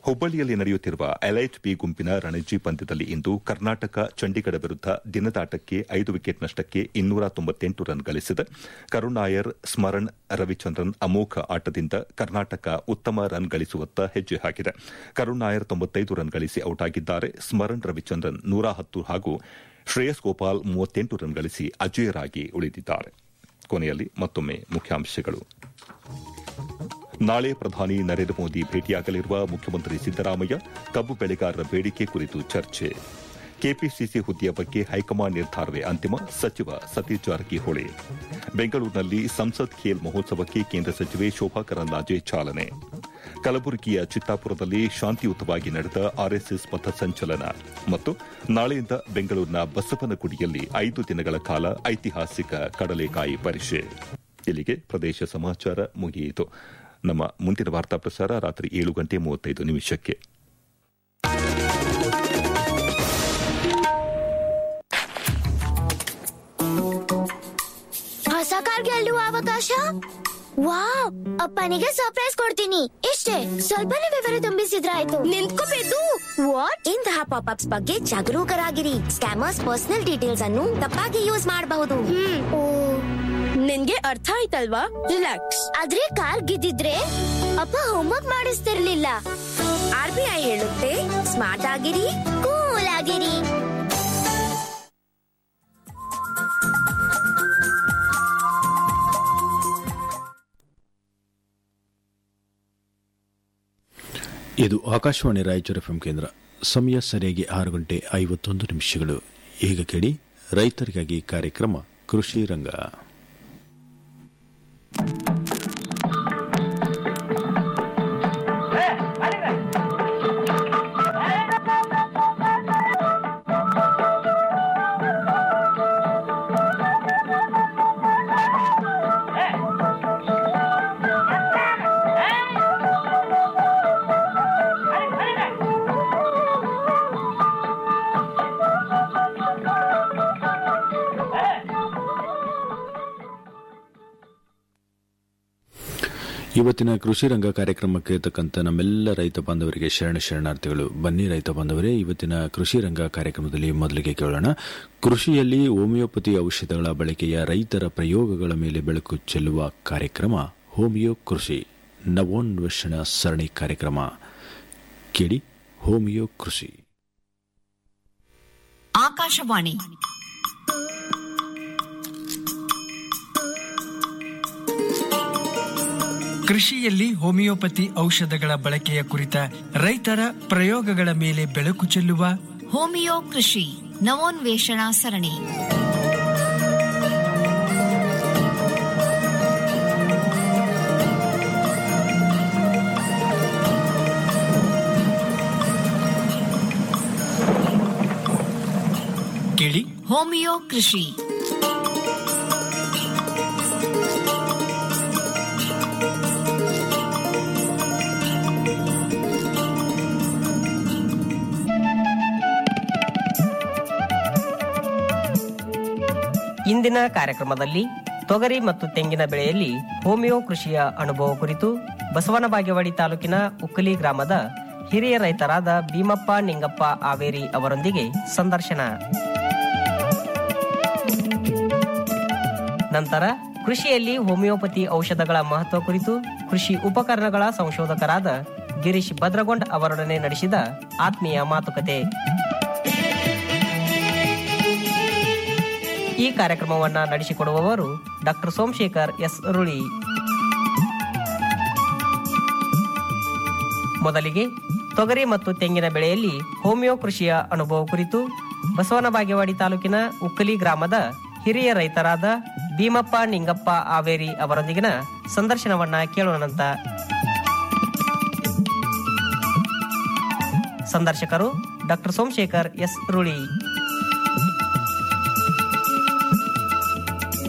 ಹುಬ್ಬಳ್ಳಿಯಲ್ಲಿ ನಡೆಯುತ್ತಿರುವ elite B ಗುಂಪಿನ ರಣಜಿ ಪಂದ್ಯದಲ್ಲಿ ಇಂದು ಕರ್ನಾಟಕ ಚಂಡೀಗಢ ವಿರುದ್ಧ ದಿನದಾಟಕ್ಕೆ ಐದು ವಿಕೆಟ್ ನಷ್ಟಕ್ಕೆ ಇನ್ನೂರ ತೊಂಬತ್ತೆಂಟು ರನ್ ಗಳಿಸಿದೆ ಕರುಣಾಯರ್ ಸ್ಮರಣ್ ರವಿಚಂದ್ರನ್ ಅಮೋಘ ಆಟದಿಂದ ಕರ್ನಾಟಕ ಉತ್ತಮ ರನ್ ಗಳಿಸುವತ್ತ ಹೆಜ್ಜೆ ಹಾಕಿದೆ ಕರುಣಾಯರ್ ತೊಂಬತ್ತೈದು ರನ್ ಗಳಿಸಿ ಔಟ್ ಆಗಿದ್ದಾರೆ ಸ್ಮರಣ್ ರವಿಚಂದ್ರನ್ ನೂರ ಹತ್ತು ಹಾಗೂ ಶ್ರೇಯಸ್ ಗೋಪಾಲ್ ಮೂವತ್ತೆಂಟು ರನ್ ಗಳಿಸಿ ಅಜೇಯರಾಗಿ ಉಳಿದಿದ್ದಾರೆ ಕೊನೆಯಲ್ಲಿ ಮತ್ತೊಮ್ಮೆ ಮುಖ್ಯಾಂಶಗಳು ನಾಳೆ ಪ್ರಧಾನಿ ನರೇಂದ್ರ ಮೋದಿ ಭೇಟಿಯಾಗಲಿರುವ ಮುಖ್ಯಮಂತ್ರಿ ಸಿದ್ದರಾಮಯ್ಯ ಕಬ್ಬು ಬೆಳೆಗಾರರ ಬೇಡಿಕೆ ಕುರಿತು ಚರ್ಚೆ ಕೆಪಿಸಿಸಿ ಹುದ್ದೆಯ ಬಗ್ಗೆ ಹೈಕಮಾಂಡ್ ನಿರ್ಧಾರವೇ ಅಂತಿಮ ಸಚಿವ ಸತೀಶ್ ಜಾರಕಿಹೊಳಿ ಬೆಂಗಳೂರಿನಲ್ಲಿ ಸಂಸತ್ ಖೇಲ್ ಮಹೋತ್ಸವಕ್ಕೆ ಕೇಂದ್ರ ಸಚಿವೆ ಶೋಭಾ ಕರಂದ್ಲಾಜೆ ಚಾಲನೆ ಕಲಬುರಗಿಯ ಚಿತ್ತಾಪುರದಲ್ಲಿ ಶಾಂತಿಯುತವಾಗಿ ನಡೆದ ಆರ್ಎಸ್ಎಸ್ ಪಥಸಂಚಲನ ಮತ್ತು ನಾಳೆಯಿಂದ ಬೆಂಗಳೂರಿನ ಬಸವನಗುಡಿಯಲ್ಲಿ ಐದು ದಿನಗಳ ಕಾಲ ಐತಿಹಾಸಿಕ ಕಡಲೆಕಾಯಿ ಪರಿಷೆ ಇಲ್ಲಿಗೆ ಪ್ರದೇಶ ಸಮಾಚಾರ ಮುಗಿಯಿತು ನಮ್ಮ ಮುಂದಿನ ವಾರ್ತಾ ಪ್ರಸಾರ ರಾತ್ರಿ ಏಳು ಗಂಟೆ ಮೂವತ್ತೈದು ನಿಮಿಷಕ್ಕೆ ಹೊಸ ಕಾರ್ ಗೆಲ್ಲುವ ಅವಕಾಶ ವಾವ್ ಅಪ್ಪನಿಗೆ ಸರ್ಪ್ರೈಸ್ ಕೊಡ್ತೀನಿ ಇಷ್ಟೇ ಸ್ವಲ್ಪನೇ ವಿವರ ತುಂಬಿಸಿದ್ರಾಯ್ತು ನಿಂತ್ಕೋಬೇಕು ವಾಟ್ ಇಂತಹ ಪಾಪ್ ಅಪ್ಸ್ ಬಗ್ಗೆ ಜಾಗರೂಕರಾಗಿರಿ ಸ್ಕ್ಯಾಮರ್ಸ್ ಪರ್ಸನಲ್ ಡೀಟೇಲ್ಸ್ ಅನ್ನು ತಪ್ಪಾಗಿ ಯೂಸ್ ಮಾಡಬಹುದು ನಿನ್ಗೆ ಅರ್ಥ ಆಯ್ತಲ್ವಾ ರಿಲ್ಯಾಕ್ಸ್ ಆದ್ರೆ ಕಾರ್ ಗೆದ್ದಿದ್ರೆ ಅಪ್ಪ ಹೋಮ್ವರ್ಕ್ ಮಾಡಿಸ್ತಿರ್ಲಿಲ್ಲ ಆರ್ ಬಿ ಐ ಹೇಳುತ್ತೆ ಸ್ಮಾರ್ಟ್ ಆಗಿರಿ ಕೂಲ್ ಆಗಿರಿ ಇದು ಆಕಾಶವಾಣಿ ರಾಯಚೂರು ಎಫ್ಎಂ ಕೇಂದ್ರ ಸಮಯ ಸರಿಯಾಗಿ ಆರು ಗಂಟೆ ಐವತ್ತೊಂದು ನಿಮಿಷಗಳು ಈಗ ಕೇಳಿ ರೈತರಿಗಾಗಿ ಕಾರ್ಯಕ್ರಮ ಕೃಷಿ ರಂಗ ಇವತ್ತಿನ ಕೃಷಿ ರಂಗ ಕಾರ್ಯಕ್ರಮಕ್ಕೆ ತಕ್ಕಂತ ನಮ್ಮೆಲ್ಲ ರೈತ ಬಾಂಧವರಿಗೆ ಶರಣ ಶರಣಾರ್ಥಿಗಳು ಬನ್ನಿ ರೈತ ಬಾಂಧವರೇ ಇವತ್ತಿನ ಕೃಷಿ ರಂಗ ಕಾರ್ಯಕ್ರಮದಲ್ಲಿ ಮೊದಲಿಗೆ ಕೇಳೋಣ ಕೃಷಿಯಲ್ಲಿ ಹೋಮಿಯೋಪತಿ ಔಷಧಗಳ ಬಳಕೆಯ ರೈತರ ಪ್ರಯೋಗಗಳ ಮೇಲೆ ಬೆಳಕು ಚೆಲ್ಲುವ ಕಾರ್ಯಕ್ರಮ ಹೋಮಿಯೋ ಕೃಷಿ ನವೋನ್ವೇಷಣ ಸರಣಿ ಕಾರ್ಯಕ್ರಮ ಕೇಳಿ ಹೋಮಿಯೋ ಕೃಷಿ ಆಕಾಶವಾಣಿ ಕೃಷಿಯಲ್ಲಿ ಹೋಮಿಯೋಪತಿ ಔಷಧಗಳ ಬಳಕೆಯ ಕುರಿತ ರೈತರ ಪ್ರಯೋಗಗಳ ಮೇಲೆ ಬೆಳಕು ಚೆಲ್ಲುವ ಹೋಮಿಯೋ ಕೃಷಿ ನವೋನ್ವೇಷಣಾ ಸರಣಿ ಕೇಳಿ ಹೋಮಿಯೋ ಕೃಷಿ ಇಂದಿನ ಕಾರ್ಯಕ್ರಮದಲ್ಲಿ ತೊಗರಿ ಮತ್ತು ತೆಂಗಿನ ಬೆಳೆಯಲ್ಲಿ ಹೋಮಿಯೋ ಕೃಷಿಯ ಅನುಭವ ಕುರಿತು ಬಸವನ ಬಾಗೇವಾಡಿ ತಾಲೂಕಿನ ಉಕ್ಕಲಿ ಗ್ರಾಮದ ಹಿರಿಯ ರೈತರಾದ ಭೀಮಪ್ಪ ನಿಂಗಪ್ಪ ಆವೇರಿ ಅವರೊಂದಿಗೆ ಸಂದರ್ಶನ ನಂತರ ಕೃಷಿಯಲ್ಲಿ ಹೋಮಿಯೋಪತಿ ಔಷಧಗಳ ಮಹತ್ವ ಕುರಿತು ಕೃಷಿ ಉಪಕರಣಗಳ ಸಂಶೋಧಕರಾದ ಗಿರೀಶ್ ಭದ್ರಗೊಂಡ್ ಅವರೊಡನೆ ನಡೆಸಿದ ಆತ್ಮೀಯ ಮಾತುಕತೆ ಈ ಕಾರ್ಯಕ್ರಮವನ್ನ ನಡೆಸಿಕೊಡುವವರು ಡಾಕ್ಟರ್ ಸೋಮಶೇಖರ್ ಎಸ್ ರುಳಿ ಮೊದಲಿಗೆ ತೊಗರಿ ಮತ್ತು ತೆಂಗಿನ ಬೆಳೆಯಲ್ಲಿ ಹೋಮಿಯೋ ಕೃಷಿಯ ಅನುಭವ ಕುರಿತು ಬಸವನ ಬಾಗೇವಾಡಿ ತಾಲೂಕಿನ ಉಕ್ಕಲಿ ಗ್ರಾಮದ ಹಿರಿಯ ರೈತರಾದ ಭೀಮಪ್ಪ ನಿಂಗಪ್ಪ ಆವೇರಿ ಅವರೊಂದಿಗಿನ ಸಂದರ್ಶನವನ್ನ ಕೇಳೋಣಂತ ಸಂದರ್ಶಕರು ಡಾಕ್ಟರ್ ಸೋಮಶೇಖರ್ ಎಸ್ ರುಳಿ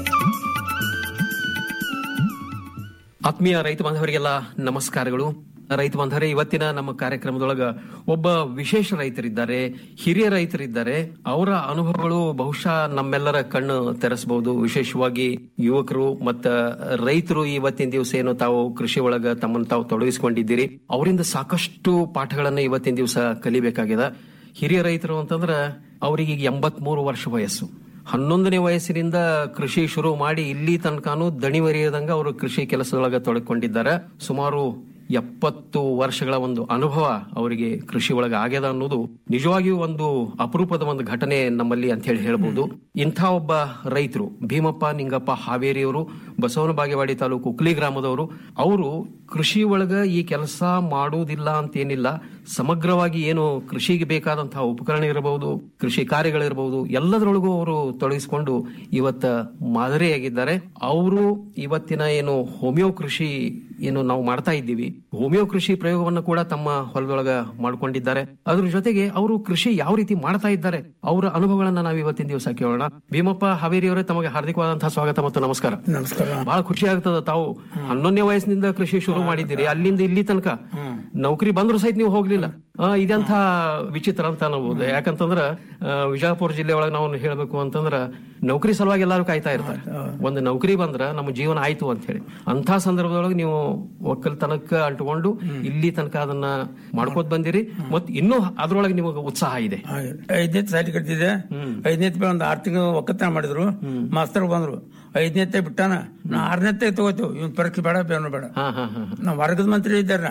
ಆತ್ಮೀಯ ರೈತ ಬಾಂಧವರಿಗೆಲ್ಲ ನಮಸ್ಕಾರಗಳು ರೈತ ಬಂಧರೆ ಇವತ್ತಿನ ನಮ್ಮ ಕಾರ್ಯಕ್ರಮದೊಳಗ ಒಬ್ಬ ವಿಶೇಷ ರೈತರಿದ್ದಾರೆ ಹಿರಿಯ ರೈತರಿದ್ದಾರೆ ಅವರ ಅನುಭವಗಳು ಬಹುಶಃ ನಮ್ಮೆಲ್ಲರ ಕಣ್ಣು ತೆರೆಸಬಹುದು ವಿಶೇಷವಾಗಿ ಯುವಕರು ಮತ್ತ ರೈತರು ಇವತ್ತಿನ ದಿವಸ ಏನು ತಾವು ಕೃಷಿ ಒಳಗ ತಮ್ಮನ್ನು ತಾವು ತೊಡಗಿಸಿಕೊಂಡಿದ್ದೀರಿ ಅವರಿಂದ ಸಾಕಷ್ಟು ಪಾಠಗಳನ್ನ ಇವತ್ತಿನ ದಿವಸ ಕಲಿಬೇಕಾಗಿದೆ ಹಿರಿಯ ರೈತರು ಅಂತಂದ್ರ ಅವರಿಗೆ ಈಗ ಎಂಬತ್ ಮೂರು ವರ್ಷ ವಯಸ್ಸು ಹನ್ನೊಂದನೇ ವಯಸ್ಸಿನಿಂದ ಕೃಷಿ ಶುರು ಮಾಡಿ ಇಲ್ಲಿ ತನಕನೂ ದಣಿವರಿಯದಂಗ ಅವರು ಕೃಷಿ ಕೆಲಸದೊಳಗ ತೊಡಕೊಂಡಿದ್ದಾರೆ ಸುಮಾರು ಎಪ್ಪತ್ತು ವರ್ಷಗಳ ಒಂದು ಅನುಭವ ಅವರಿಗೆ ಕೃಷಿ ಒಳಗೆ ಆಗ್ಯದ ಅನ್ನೋದು ನಿಜವಾಗಿಯೂ ಒಂದು ಅಪರೂಪದ ಒಂದು ಘಟನೆ ನಮ್ಮಲ್ಲಿ ಅಂತ ಹೇಳಿ ಹೇಳ್ಬೋದು ಇಂಥ ಒಬ್ಬ ರೈತರು ಭೀಮಪ್ಪ ನಿಂಗಪ್ಪ ಹಾವೇರಿಯವರು ಬಸವನ ಬಾಗೇವಾಡಿ ತಾಲೂಕು ಕುಕ್ಲಿ ಗ್ರಾಮದವರು ಅವರು ಕೃಷಿ ಒಳಗ ಈ ಕೆಲಸ ಮಾಡುವುದಿಲ್ಲ ಅಂತೇನಿಲ್ಲ ಸಮಗ್ರವಾಗಿ ಏನು ಕೃಷಿಗೆ ಬೇಕಾದಂತಹ ಉಪಕರಣ ಇರಬಹುದು ಕೃಷಿ ಕಾರ್ಯಗಳಿರಬಹುದು ಎಲ್ಲದರೊಳಗೂ ಅವರು ತೊಡಗಿಸಿಕೊಂಡು ಇವತ್ತ ಮಾದರಿಯಾಗಿದ್ದಾರೆ ಅವರು ಇವತ್ತಿನ ಏನು ಹೋಮಿಯೋ ಕೃಷಿ ಏನು ನಾವು ಮಾಡ್ತಾ ಇದ್ದೀವಿ ಹೋಮಿಯೋ ಕೃಷಿ ಪ್ರಯೋಗವನ್ನು ಕೂಡ ತಮ್ಮ ಹೊಲದೊಳಗ ಮಾಡ್ಕೊಂಡಿದ್ದಾರೆ ಅದ್ರ ಜೊತೆಗೆ ಅವರು ಕೃಷಿ ಯಾವ ರೀತಿ ಮಾಡ್ತಾ ಇದ್ದಾರೆ ಅವರ ಅನುಭವಗಳನ್ನ ನಾವು ಇವತ್ತಿನ ದಿವಸ ಕೇಳೋಣ ಭೀಮಪ್ಪ ಹಾವೇರಿ ಅವರೇ ತಮಗೆ ಹಾರ್ದಿಕವಾದಂತಹ ಸ್ವಾಗತ ಮತ್ತು ನಮಸ್ಕಾರ ನಮಸ್ಕಾರ ಬಹಳ ಖುಷಿ ಆಗ್ತದ ತಾವು ಹನ್ನೊಂದನೇ ವಯಸ್ಸಿನಿಂದ ಕೃಷಿ ಶುರು ಮಾಡಿದ್ದೀರಿ ಅಲ್ಲಿಂದ ಇಲ್ಲಿ ತನಕ ನೌಕರಿ ಬಂದ್ರು ಸಹಿತ ನೀವು ಹೋಗ್ಲಿಲ್ಲ ಆ, ಇದೆಂಥ ವಿಚಿತ್ರ ಅಂತ ಅನ್ಬೋದು ಯಾಕಂತಂದ್ರ ಆ, ವಿಜಯಪುರ ಜಿಲ್ಲೆ ಒಳಗೆ ನಾವು ಹೇಳ್ಬೇಕು ಅಂತಂದ್ರ ನೌಕರಿ ಸಲುವಾಗಿ ಎಲ್ಲರೂ ಕಾಯ್ತಾ ಇರ್ತಾರೆ ಒಂದು ನೌಕರಿ ಬಂದ್ರ ನಮ್ಮ ಜೀವನ ಆಯ್ತು ಅಂತ ಹೇಳಿ ಅಂತ ಸಂದರ್ಭದೊಳಗೆ ನೀವು ಒಕ್ಕಲ್ತನಕ್ಕ ಅಂಟ್ಕೊಂಡು ಇಲ್ಲಿ ತನಕ ಅದನ್ನ ಮಾಡ್ಕೋತ ಬಂದಿರಿ ಮತ್ ಇನ್ನೂ ಅದ್ರೊಳಗೆ ನಿಮಗೆ ಉತ್ಸಾಹ ಇದೆ ಐದನೇ ಸಾಲಿ ಕಟ್ಟಿದ್ದೆ ಐದನೇ ಒಂದು ಆರು ತಿಂಗಳು ಒಕ್ಕತ್ತನ ಮಾಡಿದ್ರು ಮಾಸ್ತರ್ ಬಂದ್ರು ಐದನೇ ಬಿಟ್ಟಾನ ನಾ ಆರನೇ ತಗೋತೀವಿ ಇವ್ನ ಪರೀಕ್ಷೆ ಬೇಡ ಬೇಡ ಬೇಡ ಹಾ ಹಾ ಹಾ ನಾ ವರ್ಗದ ಮಂತ್ರಿ ಇದ್ದಾರ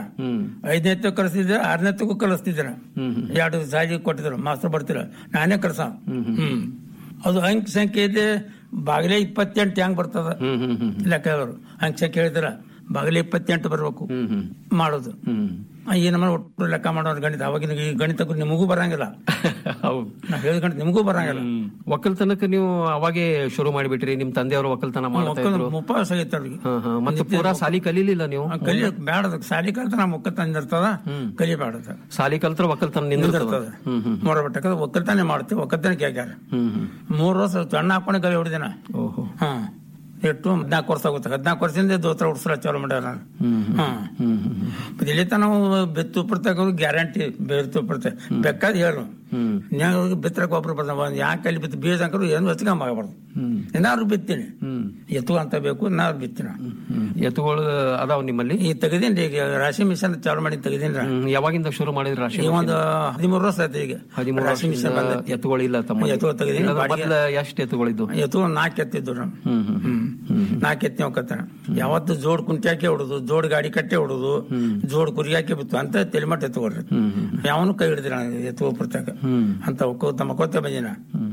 ಐದನೇ ಕಲಿಸ್ತಿದ್ದೆ ಆರನೇ ತಗೋ ಕಲಿಸ್ತಿದ್ದೆ ಎರಡು ಸಾಲಿ ಕೊಟ್ಟಿದ್ರು ಮಾಸ್ತರ್ ಬರ್ತಿರ ನಾನೇ ಕಲ್ಸ ಹ್ಮ್ ಅದು ಅಂಕ್ ಸಂಖ್ಯೆ ಇದೆ ಬಾಗಿಲೆ ಇಪ್ಪತ್ತೆಂಟು ಹೆಂಗ್ ಬರ್ತದ ಲೆಕ್ಕ ಹೇಳೋರು ಅಂಕ್ ಸಂಖ್ಯೆ ಹೇಳಿದ್ರ ಬಾಗಿಲೆ ಇಪ್ಪತ್ತೆಂಟು ಬರ್ಬೇಕು ಮಾಡೋದು ಆ, ಈ ನಮ್ಮ ಒಟ್ಟು ಲೆಕ್ಕ ಮಾಡೋರು ಗಣಿತ ಅವಾಗಿನ ಈ ಗಣಿತ ನಿಮಗೂ ಬರಂಗಿಲ್ಲ ಹೌದು ನಾ ಹೇಳಿದ ಗಣಿತ ನಿಮಗೂ ಬರಂಗಿಲ್ಲ ಒಕ್ಕಲ್ತನಕ್ಕೆ ನೀವು ಅವಾಗೆ ಶುರು ಮಾಡಿಬಿಟ್ರಿ ನಿಮ್ ತಂದೆಯವರು ಒಕ್ಕಲ್ತನ ಮಾಡ್ತಾ ಒಕ್ಕಲ್ ಇದ್ರು ಉಪವಾಸ ಆಗೈತೆ ಅವ್ರಿಗೆ ಹಾ, ಹಾ. ಮತ್ತೆ ಪೂರಾ ಸಾಲಿ ಕಲೀಲಿಲ್ಲ ನೀವು ಕಲಿ ಬೇಡದ ಸಾಲಿ ಕಲ್ತ ನಮ್ಮ ಒಕ್ಕಲ್ತನ ಇರ್ತದ ಕಲಿಬೇಡದ ಸಾಲಿ ಕಲ್ತ್ರ ಒಕ್ಕಲ್ತನ ನಿಂದಿರ್ತದ ನಿಂದಿರ್ತದ ಮೂರ ಬೆಟ್ಟಕ್ಕೆ ಒಕ್ಕಲ್ತಾನೆ ಮಾಡ್ತೀವಿ ಒಕ್ಕಲ್ತಾನೆ ಕೇಳ್ಯಾರ ಹ್ಮ್ ಹ್ಮ್ ಮೂರ್ ವರ್ಷ ಸಣ್ಣ ಹಾಕೊಂಡು ಕಲಿ ಹೊಡಿದಿನ ಓಹೋ ಹ್ಮ್ ಎಷ್ಟು ಹದಿನಾಲ್ಕು ವರ್ಷ ಆಗುತ್ತೆ ಹದಿನಾಲ್ಕು ವರ್ಷದಿಂದ ದೋತ್ರ ಉಡ್ಸಲ ಚಾಲು ಮಾಡ್ಯಾರ ನಾನು ಹ್ಮ್ ಮತ್ತೆ ಇಲ್ಲಿ ತನ ನಾವು ಬೆತ್ತು ಪ್ರತ್ಯೇಕ ಗ್ಯಾರಂಟಿ ಬೆತ್ತು ಪ್ರತ್ಯೇಕ ಬೇಕಾದ್ ಹೇಳು ನ್ಯಾಯ ಬಿತ್ತರಕ್ಕೆ ಗೊಬ್ಬರ ಬರ್ತಾವ ಒಂದ್ ಯಾಕೆ ಅಲ್ಲಿ ಬಿತ್ತು ಬೀಜ ಹಾಕಿದ್ರು ಏನು ಹಚ್ಕೊಂಬಾಗಬಾರ್ದು ಏನಾದ್ರು ಬಿತ್ತೀನಿ ಎತ್ತು ಅಂತ ಬೇಕು ಏನಾದ್ರು ಬಿತ್ತಿನ ಎತ್ತುಗಳು ಅದಾವ ನಿಮ್ಮಲ್ಲಿ ಈ ತೆಗೆದೀನಿ ಈಗ ರಾಶಿ ಮಿಷನ್ ಚಾಲು ಮಾಡಿ ತೆಗೆದೀನಿ ಹ್ಮ್. ಯಾವಾಗಿಂದ ಶುರು ಮಾಡಿದ್ರಿ ರಾಶಿ ಈ ಒಂದು ಹದಿಮೂರು ವರ್ಷ ಆಯ್ತು ಈಗ ಹದಿಮೂರು ರಾಶಿ ಮಿಷನ್ ಬಂದ ಎತ್ತುಗಳು ಇಲ್ಲ ತಮ್ಮ ಎತ್ತುಗಳು ತೆಗೆದೀನಿ, ಬಾಡಿಗೆ- ಮೊದ್ಲ ಎಷ್ಟು ಎತ್ತುಗಳಿದ್ದು ಎತ್ತು ಒಂದು ನಾಲ್ಕು ಎತ್ತಿದ್ದು ನಾವು ಹ್ಮ್ ಹ್ಮ್ ಹ್ಮ್ ನಾಲ್ಕು ಎತ್ತಿ ಹೋಗತ್ತಾನ ಯಾವತ್ತು ಜೋಡ್ ಕುಂಟಿ ಹಾಕಿ ಹೊಡುದು ಜೋಡ್ ಗಾಡಿ ಕಟ್ಟಿ ಹೊಡುದು ಜೋಡ್ ಕುರಿ ಹಾಕಿ ಬಿತ್ತು ಅಂತ ತೆಲಿಮಟ್ಟ ಎತ್ತುಕೊಳ್ರಿ ಯಾವನು ಕೈ ಹಿಡಿದಿರ ಎತ್ತು ಪ್ರತ್ಯೇಕ ಅಂತ ಒಕ್ಕೋತ ಮಕ್ಕೋತ ಬಂದಿನ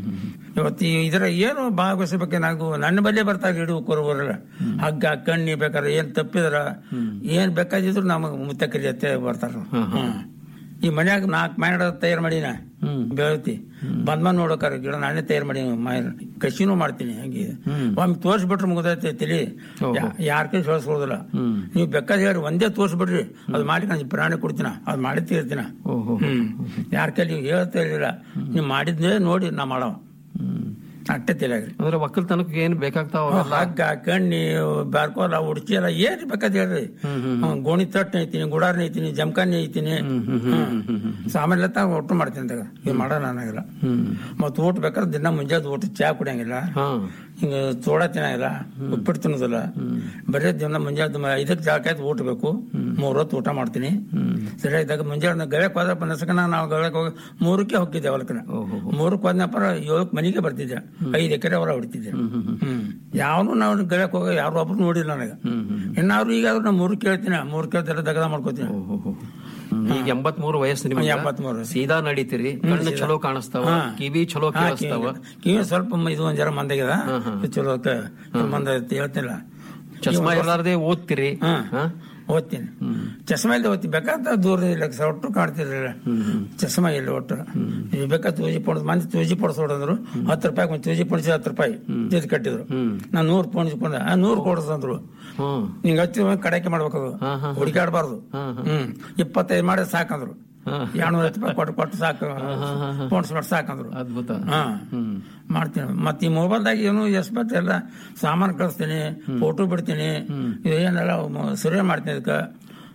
ಇವತ್ತು ಈ ಇದರ ಏನು ಭಾಗವಹಿಸಬೇಕು ನಾವು ನನ್ನ ಬಲ್ಲೇ ಬರ್ತಾರೆ ಹಿಡಿದು ಕೊರಬರಲ್ಲ ಹಗ್ಗ ಕಣ್ಣಿ ಬೇಕಾದ್ರೆ ಏನ್ ತಪ್ಪಿದ್ರ ಏನ್ ಬೇಕಾದಿದ್ರು ನಮಗ್ ಮುತ್ತಕರಿ ಜೊತೆ ಬರ್ತಾರ ಹ್ಮ್. ಈ ಮನ್ಯಾಗ ನಾಲ್ಕು ಮೈನ ತಯಾರು ಮಾಡಿನ ಬೆಳತಿ ಬಂದ್ ಬಂದ್ ನೋಡೋಕಾರ ಗಿಡ ನಾನೇ ತಯಾರು ಮಾಡಿ ಕಸಿನೂ ಮಾಡ್ತೀನಿ ಹಂಗೆ ಒಮ್ಮೆ ತೋರ್ಸ್ಬಿಟ್ರೆ ಮುಗ್ದೈತೆ ತಲಿ ಯಾರ ಕೈ ಸೋಳಿಸ್ಕೊಳ್ಳೋದಿಲ್ಲ ನೀವು ಬೇಕಾದ್ರೆ ಹೇಳಿ ಒಂದೇ ತೋರ್ಸ್ಬಿಡ್ರಿ ಅದು ಮಾಡಿ ನಾನು ಪ್ರಾಣಿ ಕೊಡ್ತೀನ ಅದು ಮಾಡಿ ತೀರ್ತೀನ ಹ್ಮ್ ಯಾರ ಕೈ ನೀವು ಹೇಳ್ತಾ ಇರಲಿಲ್ಲ ನೀವು ಮಾಡಿದ್ನೇ ನೋಡಿ ನಾ ಮಾಡವ ಅಟ್ಟೆ ತಿಳಿಯಾಗ್ರಿ ಅಂದ್ರೆ ಒಕ್ಕಲ್ತನಕ್ಕೆ ಏನ್ ಬೇಕಾಗ್ತಾವ ಅವೆಲ್ಲ ಹಗ್ಗ ಕಣ್ಣಿ ಬಾರ್ಕೋಲ ಉಡ್ಚಿ ಎಲ್ಲ ಏನ್ ಬೇಕಾದ್ ಹೇಳ್ರಿ ಹ್ಮ್, ಗೋಣಿ ತಟ್ಟು ಐತೀನಿ ಗುಡಾರ್ ಐತೀನಿ ಜಮಖಾನಿ ಐತೀನಿ ಸಾಮಾನ್ಯ ತಾ ಒಟ್ಟು ಮಾಡ್ತೀನಿ ತಗ ಇದು ಮಾಡೋಣ ನನಗಿಲ್ಲ ಮತ್ ಊಟ ಬೇಕಾದ್ರೆ ದಿನ ಮುಂಜಾನೆ ಊಟ ಚಾ ಕುಡಿಯಂಗಿಲ್ಲ ಹಾ ಹಿಂಗ ಚೋಡ ತಿನ್ನಂಗಿಲ್ಲ ಉಪ್ಪಿಟ್ಟು ತಿನ್ನೋದಿಲ್ಲ ಬರೀ ದಿನ ಮುಂಜಾನೆ ಐದಕ್ಕೆ ಜಾಕಾಯ್ತು ಊಟ ಬೇಕು ಮೂರ್ ಹೊತ್ತು ಊಟ ಮಾಡ್ತೀನಿ ಸರಿ ಇದ್ದಾಗ ಮುಂಜಾನೆ ಗಳಕ್ ಹೋದಪ್ಪ ನಸಕನ ನಾವು ಗಳಕ್ ಹೋಗಿ ಮೂರಕ್ಕೆ ಹೋಗಿದ್ದೆ ಹೊಲಕನ ಮೂರಕ್ಕೆ ಹೋದ್ನಪ್ಪ ಏಳಕ್ ಮನೆಗೆ ಬರ್ತಿದ್ದೆ ಐದು ಎಕರೆ ಹೊರ ಹೊಡಿತಿದ್ದೆ ಹ್ಮ್ ಯಾವನು ನಾವು ಗಳಕ್ ಹೋಗ ಯಾರು ಒಬ್ರು ನೋಡಿಲ್ಲ ನನಗೆ ಇನ್ನಾರು ಈಗ ನಾ ಮೂರು ಕೇಳ್ತೀನಿ ಮೂರು ಕೇಳ್ತಾರೆ ದಗದ ಮಾಡ್ಕೋತೀನಿ ಈಗ ಎಂಬತ್ ಮೂರು ವಯಸ್ಸು ನಿಮಗೆ ಎಂಬತ್ಮೂರು. ಸೀದಾ ನಡೀತೀರಿ ಕಣ್ಣು ಚಲೋ ಕಾಣಿಸ್ತಾವ ಹಾ. ಕಿವಿ ಚಲೋ ಹಾ, ಕೇಳಿಸ್ತಾವ ಕಿವಿ- ಕಿವಿ ಸ್ವಲ್ಪ ಮ- ಇದು ಒಂದ್ ಜರ ಮಂದಾಗ್ಯದ ಚಲೋ ಕ- ಮಂದ ಐತಿ, ಹೇಳ್ತಿಲ್ಲ ಚಸ್ಮಾ ಇರ್ಲಾರ್ದೆ ಓದ್ತಿರಿ ಹಾ. ಹಾ? ಓದ್ತೀನಿ ಚಸ್ಮಾ ಇಲ್ಲ ಓದ್ತೀನಿ ಬೇಕಾದ ದೂರ ಇಲ್ಲ ಒಟ್ಟು ಕಾಣ್ತಿರ್ಲಿಲ್ಲ ಚಸ್ಮಾ ಇಲ್ಲ ಒಟ್ಟು ಈಗ ಬೇಕಾದ ತೂಜಿ ಪೊಣಸ್ ಮಂದಿ ತೂಜಿ ಪೊಡ್ಸೋಡಂದ್ರು ಹತ್ತು ರೂಪಾಯಿ ಒಂದು ತೂಜಿ ಪೊಣಿಸಿ ಹತ್ತು ರೂಪಾಯಿ ಜೊತೆ ಕಟ್ಟಿದ್ರು ನಾನು ನೂರು ಪೊಣಿಸಿ ಪೊಂದ ಆ ನೂರು ಕೊಡ್ಸಂದ್ರು ಹ್ಮ್ ನಿಂಗೆ ಹಚ್ಚಿ ಕಡಕೆ ಮಾಡ್ಬೇಕು ಅದು ಹುಡುಕಾಡಬಾರ್ದು ಹ್ಮ್ ಇಪ್ಪತ್ತೈದು ಮಾಡಿ ಸಾಕಂದ್ರು ಎರಡ್ನೂರ ಐವತ್ತು ರೂಪಾಯಿ ಕೊಟ್ಟು ಕೊಟ್ಟು ಸಾಕು ಪೊಣಸ್ ಮಾಡಿ ಸಾಕಂದ್ರು ಅದ್ಭುತ ಹಾ ಮಾಡ್ತೀನಿ ಮತ್ತೆ ಈ ಮೊಬೈಲ್ದಾಗ ಏನು ಎಸ್ ಬತ್ ಎಲ್ಲ ಸಾಮಾನು ಕಳಿಸ್ತೀನಿ ಫೋಟೋ ಬಿಡ್ತೀನಿ ಇದು ಏನೆಲ್ಲ ಮ- ಸರ್ವೆ ಮಾಡ್ತೀನಿ ಇದಕ್ಕೆ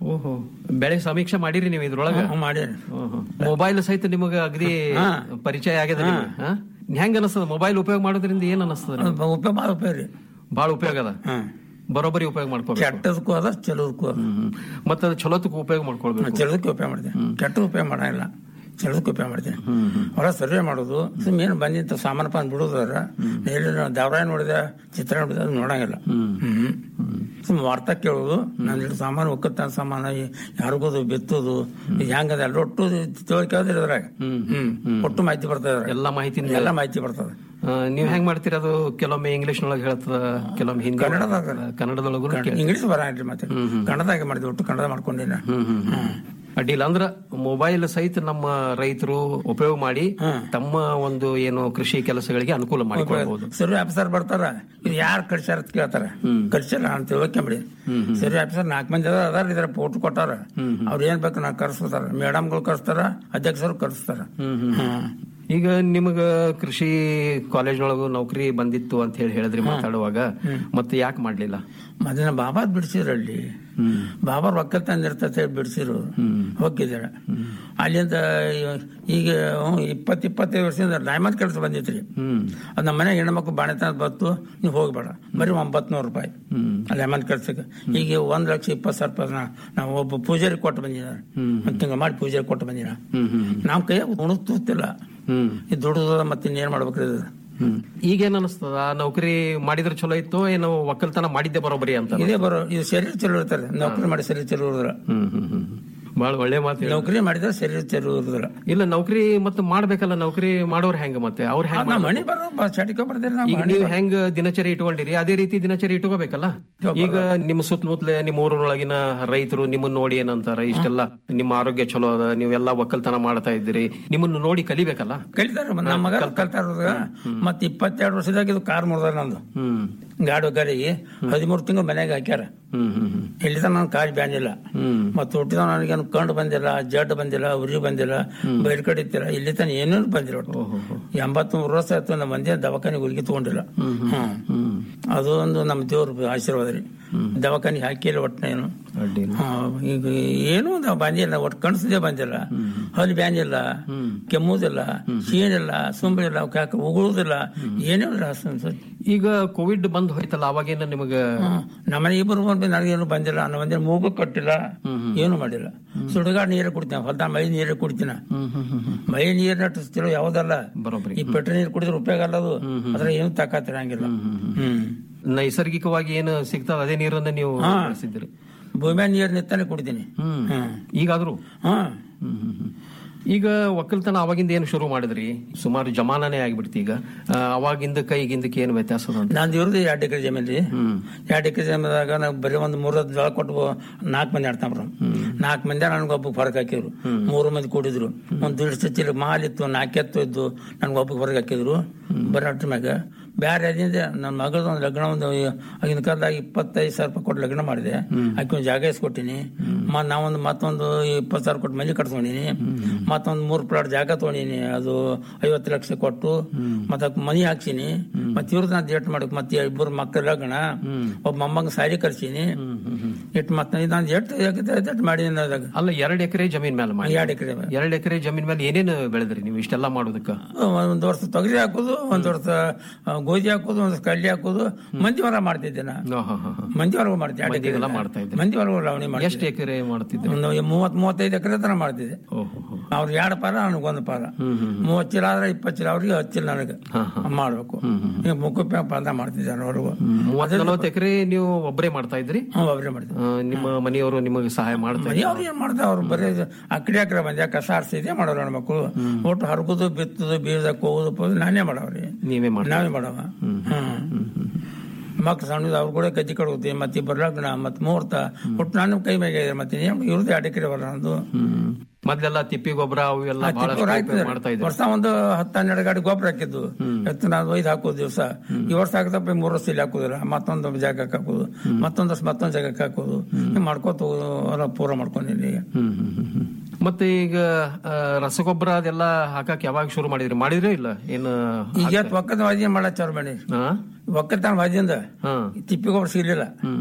ಓಹೋ ಬೆಳೆ ಸಮೀಕ್ಷೆ ಮಾಡಿರಿ ನೀವು ಇದ್ರೊಳಗ ಮಾಡೇನಿ ಮೊಬೈಲ್ ಸಹಿತ ನಿಮಗ ಅಗದಿ ಹಾ. ಪರಿಚಯ ಆಗ್ಯದ ನಿಮಗ, ಹಾ? ಹೆಂಗ ಅನಸ್ತದ ಮೊಬೈಲ್ ಉಪಯೋಗ ಮಾಡೋದ್ರಿಂದ ಏನ್ ಅನಸ್ತದ ನಿಮ್ಗೆ? ಉಪಯೋಗ ಭಾಳ ಉಪಯೋಗ ರೀ ಬಾಳ ಉಪಯೋಗ ಅದ ಬರೋಬ್ಬರಿ ಉಪಯೋಗ ಮಾಡ್ಕೋಬೇಕು ಕೆಟ್ಟದಕ್ಕೂ ಅದ ಚಲೋದಕ್ಕೂ ಅದ ಮತ್ತ ಅದು ಚಲೋತಕ್ಕೂ ಉಪಯೋಗ ಮಾಡ್ಕೊಳ್ಬೇಕು ಚಲೋದಕ್ಕೆ ಉಪಯೋಗ ಮಾಡ್ತೀನಿ ಕೆಟ್ಟ ಉಪಯೋಗ ಮಾಡಂಗಿಲ್ಲ ಚಲೋದಕ್ಕೆ ಉಪಯೋಗ ಮಾಡ್ತೀನಿ ಹೊರ ಸರ್ವೆ ಮಾಡೋದು ಸುಮ್ ಏನು ಬಂದಿಂತ ಸಾಮಾನು ಪಾನ್ ಬಿಡೋದಾರ ಎಲ್ಲಿ ದಾವರಾಯ ನೋಡಿದ ಚಿತ್ರ ನೋಡಿದ ಅದು ನೋಡಂಗಿಲ್ಲ ಹ್ಮ್ ಸುಮ್ ವಾರ್ತಾ ಕೇಳೋದು ನಾನು ಇಷ್ಟು ಸಾಮಾನು ಒಕ್ಕತ್ತಾನ ಸಾಮಾನು ಈ ಯಾರಿಗೋದು ಬಿತ್ತೋದು ಇದು ಹೆಂಗದ ಎಲ್ಲ ಒಟ್ಟು ತಿಳ್ಕೊಳ್ಳೋದಿಲ್ಲ ಅದ್ರಾಗ ಹ್ಮ್ ಒಟ್ಟು ಮಾಹಿತಿ ಬರ್ತದೆ ಅದ್ರಾಗ. ಎಲ್ಲಾ ಮಾಹಿತಿ ಎಲ್ಲ ಮಾಹಿತಿ ಬರ್ತದೆ ನೀವ್ ಹೆಂಗ್ ಮಾಡ್ತೀರ ಅದು ಕೆಲವೊಮ್ಮೆ ಇಂಗ್ಲಿಷ್ ನೊಳಗೆ ಹೇಳ್ತದ ಕೆಲವೊಮ್ಮೆ ಹಿಂದಿ ಕನ್ನಡದಾಗ. ಕನ್ನಡದೊಳಗೂ ಇಂಗ್ಲೀಷ್ ಬರಂಗಿಲ್ಲ ಮತ್ತೆ ಕನ್ನಡದಾಗೆ ಮಾಡಿದ್ವಿ ಒಟ್ಟು ಕನ್ನಡ ಮಾಡ್ಕೊಂಡಿನ ಅಡ್ಡಿಲ್ಲ ಅಂದ್ರ ಮೊಬೈಲ್ ಸಹಿತ ನಮ್ಮ ರೈತರು ಉಪಯೋಗ ಮಾಡಿ ತಮ್ಮ ಒಂದು ಏನು ಕೃಷಿ ಕೆಲಸಗಳಿಗೆ ಅನುಕೂಲ ಮಾಡಿಕೊಳ್ಬಹುದು ಸರ್ವೆ ಆಫೀಸರ್ ಬರ್ತಾರ ಇದು ಯಾರು ಕಳ್ಸ್ಯಾರ ಅಂತ ಕೇಳ್ತಾರ ಕಳ್ಸ್ಯಾರ ಅಂತ ತಿಳ್ಕೊಂಬಿಡಿ ಸರ್ವೆ ಆಫೀಸರ್ ನಾಲ್ಕು ಮಂದಿ ಅದಾರ ಅದಾರ ಇದ್ರ ಫೋಟೋ ಕೊಟ್ಟಾರ ಅವ್ರ ಏನ್ ಬೇಕು ನಾ ಕರ್ಸ್ತಾರ ಮೇಡಮ್ಗಳು ಕರ್ಸ್ತಾರ ಅಧ್ಯಕ್ಷರು ಕರ್ಸ್ತಾರ ಹ್ಮ್. ಈಗ ನಿಮಗ ಕೃಷಿ ಕಾಲೇಜ್ನೊಳಗು ನೌಕರಿ ಬಂದಿತ್ತು ಅಂತ ಹೇಳಿ ಹೇಳಿದ್ರಿ ಮಾತಾಡುವಾಗ ಮತ್ತೆ ಯಾಕೆ ಮಾಡ್ಲಿಲ್ಲ ಮೊದಲ ಬಾಬಾದ್ ಬಿಡಿಸಿದ್ರಲ್ಲಿ ಬಾಬಾರ್ ಒಕ್ಕಲ್ತನ ಇರ್ತತೆ ಬಿಡಿಸಿರು ಹೋಗಿದ್ದಾರೆ ಅಲ್ಲಿಂದ ಈಗ ಇಪ್ಪತ್ ಇಪ್ಪತ್ತೈದು ವರ್ಷದಿಂದ ಡೈಮಂಡ್ ಕೆಲಸ ಬಂದಿತ್ರಿ ಅದ್ ನಮ್ಮ ಮನೆಗೆ ಹೆಣ್ಮಕ್ಳು ಬಾಣೆತನ ಬತ್ತು ನೀವು ಹೋಗ್ಬೇಡ ಬರೀ ಒಂಬತ್ ನೂರು ರೂಪಾಯಿ ಡೈಮಂಡ್ ಕೆಲ್ಸಕ್ಕೆ ಈಗ ಒಂದ್ ಲಕ್ಷ ಇಪ್ಪತ್ತು ಸಾವಿರ ರೂಪಾಯಿ ನಾ- ನಾವು ಒಬ್ಬ ಪೂಜಾರಿ ಕೊಟ್ಟು ಬಂದಿದ್ದಾರೆ ಒಂದ್ ತಿಂಗಳು ಮಾಡಿ ಪೂಜಾರಿ ಕೊಟ್ಟು ಬಂದಿನ ನಮ್ ಕೈ ಉಣದ್ ತೂತಿಲ್ಲ ಈ ದುಡ್ದು ಮತ್ತೆ ಇನ್ನೇನ್ ಮಾಡ್ಬೇಕ್ರಿ ಇದು ಈಗೇನ್ ಅನಿಸ್ತದ ಆ ನೌಕರಿ ಮಾಡಿದ್ರೆ ಚಲೋ ಇತ್ತು ಏನು ಒಕ್ಕಲ್ತನ ಮಾಡಿದ್ದೆ ಬರೋಬ್ಬರಿ ಅಂತ ಇದೇ ಬರೋ ಇದು ಶರೀರ ಚಲೋ ಇರ್ತಾರೆ ನೌಕರಿ ಮಾಡಿ ಶರೀರ ಚಲೋ ಇರೋದಿಲ್ಲ ಬಹಳ ಒಳ್ಳೆ ಮಾತು ಹೇಳಿದ್ರಿ. ನೌಕರಿ ಮಾಡಿದ್ರೆ ಶರೀರ ಚಲೋ ಇರೋದಿಲ್ಲ ಇಲ್ಲ ನೌಕರಿ ಮತ್ತೆ ಮಾಡ್ಬೇಕಲ್ಲ ನೌಕರಿ ಮಾಡೋರ್ ಹೆಂಗ ಮತ್ತೆ ಅವ್ರ ಹೆಂಗ್ ನಮ್ಮ ಮನೆ ಮಾಡ್ಬೇಕು? ಬರೋ ಚಟಿಕ ಬರ್ತೀರಿ ಈಗ ನೀವು ಹೆಂಗ್ ದಿನಚರಿ ಇಟ್ಕೊಂಡಿರಿ ಅದೇ ರೀತಿ ದಿನಚರಿ ಇಟ್ಕೋಬೇಕಲ್ಲ ಈಗ ನಿಮ್ಮ ಸುತ್ತಮುತ್ತಲೆ ನಿಮ್ಮ ಊರೊಳಗಿನ ರೈತರು ನಿಮ್ಮನ್ನ ನೋಡಿ ಏನಂತಾರ ಇಷ್ಟೆಲ್ಲ ನಿಮ್ಮ ಆರೋಗ್ಯ ಚಲೋ ಅದ ನೀವೆಲ್ಲ ಒಕ್ಕಲ್ತನ ಮಾಡ್ತಾ ಇದ್ದೀರಿ ನಿಮ್ಮನ್ನ ನೋಡಿ ಕಲಿಬೇಕಲ್ಲ ಕಲಿತಾರ ನಮ್ಮ ಮಗ ಕಲ್ತಾ ಇರೋದು ಮತ್ತೆ ಇಪ್ಪತ್ತೆರಡು ವರ್ಷದಾಗ ಇದು ಕಾರ್ ಮುರಿದ ನಂದು ಗಾಡಿ ಗಾರಿಗೆ ಹದಿಮೂರು ತಿಂಗಳು ಮನೆಗೆ ಹಾಕ್ಯಾರ ಎಲ್ಲಿದ ನಾನು ಕಾಲ್ ಬ್ಯಾನ್ ಇಲ್ಲ ಮತ್ತೆ ಹುಟ್ಟಿದ ನನಗೇನು ಕಂಡು ಬಂದಿಲ್ಲ ಜಡ್ ಬಂದಿಲ್ಲ ಉರಿ ಬಂದಿಲ್ಲ ಬೈರ್ ಕಡಿತಿಲ್ಲ ಇಲ್ಲಿ ತನ ಏನೇನು ಬಂದಿಲ್ಲ ಒಟ್ಟು ಎಂಬತ್ಮೂರು ವರ್ಷ ಆಯ್ತು ನಮ್ಮ ಮಂದಿ ದವಾಖಾನೆಗೆ ಹುಡುಗಿ ತಗೊಂಡಿಲ್ಲ ಹ್ಮ್ ಅದು ಒಂದು ನಮ್ಮ ದೇವ್ರ ಆಶೀರ್ವಾದ ರೀ ದವಾಖಾನೆಗೆ ಹಾಕಿಲ್ಲ ಒಟ್ಟಿನೇನು ಹಾ, ಈಗ ಏನು ನಾವು ಬಂದಿಲ್ಲ ಒಟ್ಟು ಕಣಸದೇ ಬಂದಿಲ್ಲ ಹಲ್ಲಿ ಬ್ಯಾನಿಲ್ಲ ಕೆಮ್ಮುದಿಲ್ಲ ಸೀನಿಲ್ಲ ಸುಂಬಳಿಲ್ಲ ಕಾಕ ಉಗುಳುದಿಲ್ಲ ಏನೂ ಇಲ್ಲ ಸ- ಸ- ಈಗ ಕೋವಿಡ್ ಬಂದ್ ಹೋಯ್ತಲ್ಲ ಅವಾಗೇನ ನಿಮಗ ನಮ್ಮನೆ ಇಬ್ಬರು ಬಂದು ನನಗೇನು ಬಂದಿಲ್ಲ ನನ್ನ ಒಂದೇ ಮೂಗು ಕಟ್ಟಿಲ್ಲ ಏನು ಮಾಡಿಲ್ಲ ಸುಡುಗಾಡ್ ನೀರು ಕುಡಿತೀನಿ ಹೊಲ್ದ ಮೈ ನೀರು ಕುಡಿತೀನ ಮೈ ನೀರು ನಟಿಸ್ತಿರೋ ಯಾವ್ದಲ್ಲ ಬರೋಬ್ಬರಿ ಈ ಪೆಟ್ರೋಲ್ ನೀರು ಕುಡಿದ್ರೆ ಉಪಯೋಗ ಅಲ್ಲ ಅದು ಅದ್ರ ಏನು ತಾಕತ್ತಿರಂಗಿಲ್ಲ ಹ್ಮ್ ನೈಸರ್ಗಿಕವಾಗಿ ಏನು ಸಿಗ್ತದ ಅದೇ ನೀರನ್ನ ನೀವು ಹಾ. ಬಳಸಿದ್ರಿ ಭೂಮಿಯ ನೀರು ನಿತ್ತಾನೆ ಕುಡಿತೀನಿ ಹ್ಮ್ ಈಗಾದ್ರೂ ಹಾ ಈಗ ಒಕ್ಕಲ್ತನ ಅವಾಗಿಂದ ಏನು ಶುರು ಮಾಡಿದ್ರಿ ಸುಮಾರು ಜಮಾನನೇ ಆಗಿಬಿಡ್ತಿ ಈಗ ಆ, ಅವಾಗಿಂದ ಕೈಗಿಂದಕ್ಕೆ ಏನು ವ್ಯತ್ಯಾಸ ಅದ ಅಂತ ನಂದು ಇರೋದು ಎರಡು ಎಕರೆ ಜಮೀನ್ ರೀ ಎರಡು ಎಕರೆ ಜಮೀನ್ದಾಗ ನಾವು ಬರೀ ಒಂದು ಮೂರ ಜೋಳ ಕೊಟ್ಟು ನಾಲ್ಕು ಮಂದಿ ಆಡ್ತಾವ್ರು ನಾಲ್ಕು ಮಂದಿ ನನಗೊಬ್ಬ ಹೊರಗೆ ಹಾಕಿದ್ರು ಮೂರು ಮಂದಿ ಕೂಡಿದ್ರು ಒಂದು ದಿವಸ ಚೀಲ ಮಾಲ್ ಇತ್ತು ನಾಲ್ಕೆತ್ತು ಇದ್ದು ನನ್ಗೊಬ್ಬ ಹೊರಗೆ ಹಾಕಿದ್ರು ಬರೀ ಅಟ್ಟ ಮ್ಯಾಗ ಬ್ಯಾರೆ ಅದಿಂದ ನನ್ನ ಮಗಳದ ಒಂದು ಲಗ್ನ ಒಂದು ಆಗಿನ ಕಾಲದಾಗ ಇಪ್ಪತ್ತೈದು ಸಾವಿರ ರೂಪಾಯಿ ಕೊಟ್ಟು ಲಗ್ನ ಮಾಡಿದೆ ಆಕೆ ಒಂದು ಜಾಗ ಇಸ್ಕೊಟ್ಟಿನಿ ಮ ನಾವೊಂದು ಮತ್ತೊಂದು ಇಪ್ಪತ್ತು ಸಾವಿರ ಕೊಟ್ಟು ಮನೆ ಕಟ್ಸ್ಕೊಂಡಿನಿ ಮತ್ತೊಂದು ಮೂರು ಪ್ಲಾಟ್ ಜಾಗ ತಗೊಂಡಿನಿ ಅದು ಐವತ್ತು ಲಕ್ಷ ಕೊಟ್ಟು ಮತ್ತೆ ಮನಿ ಹಾಕ್ಸಿನಿ ಮತ್ತೆ ಇವ್ರದ್ದು ನಾನು ಡೇಟ್ ಮಾಡಕ್ ಮತ್ತೆ ಇಬ್ಬರು ಮಕ್ಕಳ ಲಗ್ನ ಒಬ್ಬ ಮೊಮ್ಮಗ ಸಾರಿ ಕರ್ಸೀನಿ ಇಟ್ಟು ಮತ್ತೆ ನಾನು ಎಷ್ಟು ಎಷ್ಟು ಮಾಡಿದೀನಿ ಅದಾಗ ಅಲ್ಲ ಎರಡ್ ಎಕರೆ ಜಮೀನ್ ಮೇಲೆ ಮಾಡಿ ಎರಡು ಎಕರೆ ಎರಡ್ ಎಕರೆ ಜಮೀನ್ ಮೇಲೆ ಏನೇನು ಬೆಳೆದ್ರಿ ನೀವು ಇಷ್ಟೆಲ್ಲ ಮಾಡೋದಕ್ಕ ಒಂದ್ ವರ್ಷ ತೊಗರಿ ಹಾಕೋದು ಒಂದ್ ವರ್ಷ ಆ, ಗೋಧಿ ಹಾಕೋದು ಒಂದ್ ವರ್ಷ ಕಡ್ಲಿ ಹಾಕೋದು ಮಂದಿ ಹೊರ ಮಾಡ್ತಿದ್ದೆ ನಾ ಮಂದಿ ಹೊರಗು ಮಾಡ್ತಿದ್ದೆ ಎರಡು ಮಂದಿಗೆಲ್ಲ ಎಕರೆ ಮಾಡ್ತಾ ಇದ್ರಿ. ಮಂದಿ ಹೊರಗು ಲಾವಣಿ ಎಷ್ಟು ಮಾಡ್ತಿದ್ದೆ ಎಕರೆ ಮಾಡ್ತಿದ್ರಿ ಒಂದು ಮೂವತ್ ಮೂವತ್ತೈದು ಎಕರೆ ತರ ಮಾಡ್ತಿದ್ದೆ ಅವ್ರು ಎರಡು ಪಾರ ನನಗೊಂದು ಪಾರ ಮೂವತ್ತು ಚೀಲ ಆದ್ರೆ ಇಪ್ಪತ್ತು ಚೀಲ ಅವ್ರಿಗೆ ಹತ್ತು ಚೀಲ ನನಗೆ ಮಾಡ್ಬೇಕು ಈಗ ಮುಖ ಪಾದ ಮಾಡ್ತಿದ್ದೆ ಅವ್ರಿಗೂ ಮೂವತ್ ನಲವತ್ತು ಎಕರೆ ನೀವು ಒಬ್ಬರೇ ಮಾಡ್ತಾ ಇದ್ರಿ ಹ್ಮ್ ಒಬ್ಬರೇ ಮಾಡ್ತಿದ್ದೆ ಆ, ನಿಮ್ಮ ಮನೆಯವರು ನಿಮಗೆ ಸಹಾಯ ಮಾಡ್ತಾ ಇದ್ರು? ಮನೆಯವ್ರು ಏನ್ ಮಾಡ್ತಾವ ಅವ್ರು ಬರೀ ಅಕ್ಕಡಿ ಅಕ್ಕಡೆ ಬಂದ ಕಸ ಆರಿಸಿದೆ ಮಾಡೋರು ನನ್ನ ಮಕ್ಕಳು ಒಟ್ಟು ಹರಗುದು ಬಿತ್ತುದು ಬೀಜ ಹೋಗುದು ಪೋದು ನಾನೇ ಮಾಡವ್ರಿ ನೀವೇ ಮಾಡಿ ನಾವೇ ಮಾಡವ ಹ್ಮ್ ಮಕ್ಳು ಸಣ್ಣದು ಅವ್ರು ಕೂಡ ಕತ್ತಿ ಕಡ್ಕೋತೀವಿ ಮತ್ತೆ ಇಬ್ಬರು ಲಗ್ನ ಮತ್ತೆ ಮುಹೂರ್ತ ಒಟ್ಟು ನಾನು ಕೈ ಮೇಲೆ ಮತ್ತೆ ಇವ್ರದ್ದು ಎರಡು ಎಕರೆ ಬರ ನಂದು ಮೊದ್ಲೆಲ್ಲ ತಿಪ್ಪಿ ಗೊಬ್ಬರ ಅವು ಎಲ್ಲ ಬಹಳಷ್ಟು ಉಪಯೋಗ ಮಾಡ್ತಾ ಇದ್ರು ವರ್ಷ ಒಂದು ಹತ್ತು ಹನ್ನೆರಡು ಗಾಡಿ ಗೊಬ್ಬರ ಹಾಕಿದ್ದು ಎತ್ತು ನಾನು ಒಯ್ದು ಹಾಕೋದು ದಿವಸ ಈ ವರ್ಷ ಹಾಕದಪ್ಪ ಮೂರು ವರ್ಷ ಇಲ್ಲಿ ಹಾಕೋದಿಲ್ಲ ಮತ್ತೊಂದು ಜಾಗಕ್ಕೆ ಹಾಕೋದು ಮತ್ತೊಂದು ವರ್ಷ ಮತ್ತೊಂದು ಜಾಗಕ್ಕೆ ಹಾಕೋದು ಹಿಂಗ್ ಮಾಡ್ಕೋತ ಹೋಗೋದು ಹೊರ ಪೂರ ಮಾಡ್ಕೊಂಡಿನಿ ಈಗ ಮತ್ತೆ ಈಗ ಆ, ರಸಗೊಬ್ಬರ ಅದೆಲ್ಲ ಹಾಕಕ್ ಯಾವಾಗ ಶುರು ಮಾಡಿದ್ರಿ ಮಾಡಿದ್ರೇ ಇಲ್ಲ ಏನು ಈಗ ಒಕ್ಕದ ವಾದ್ಯ ಮಾಡಚ್ಚಾರ ಬೇಡಿ ಹಾ? ಒಕ್ಕತ್ತಾನ ವಾದ್ಯಂದ ಹಾ. ತಿಪ್ಪಿ ಗೊಬ್ಬರ ಸಿಗ್ಲಿಲ್ಲ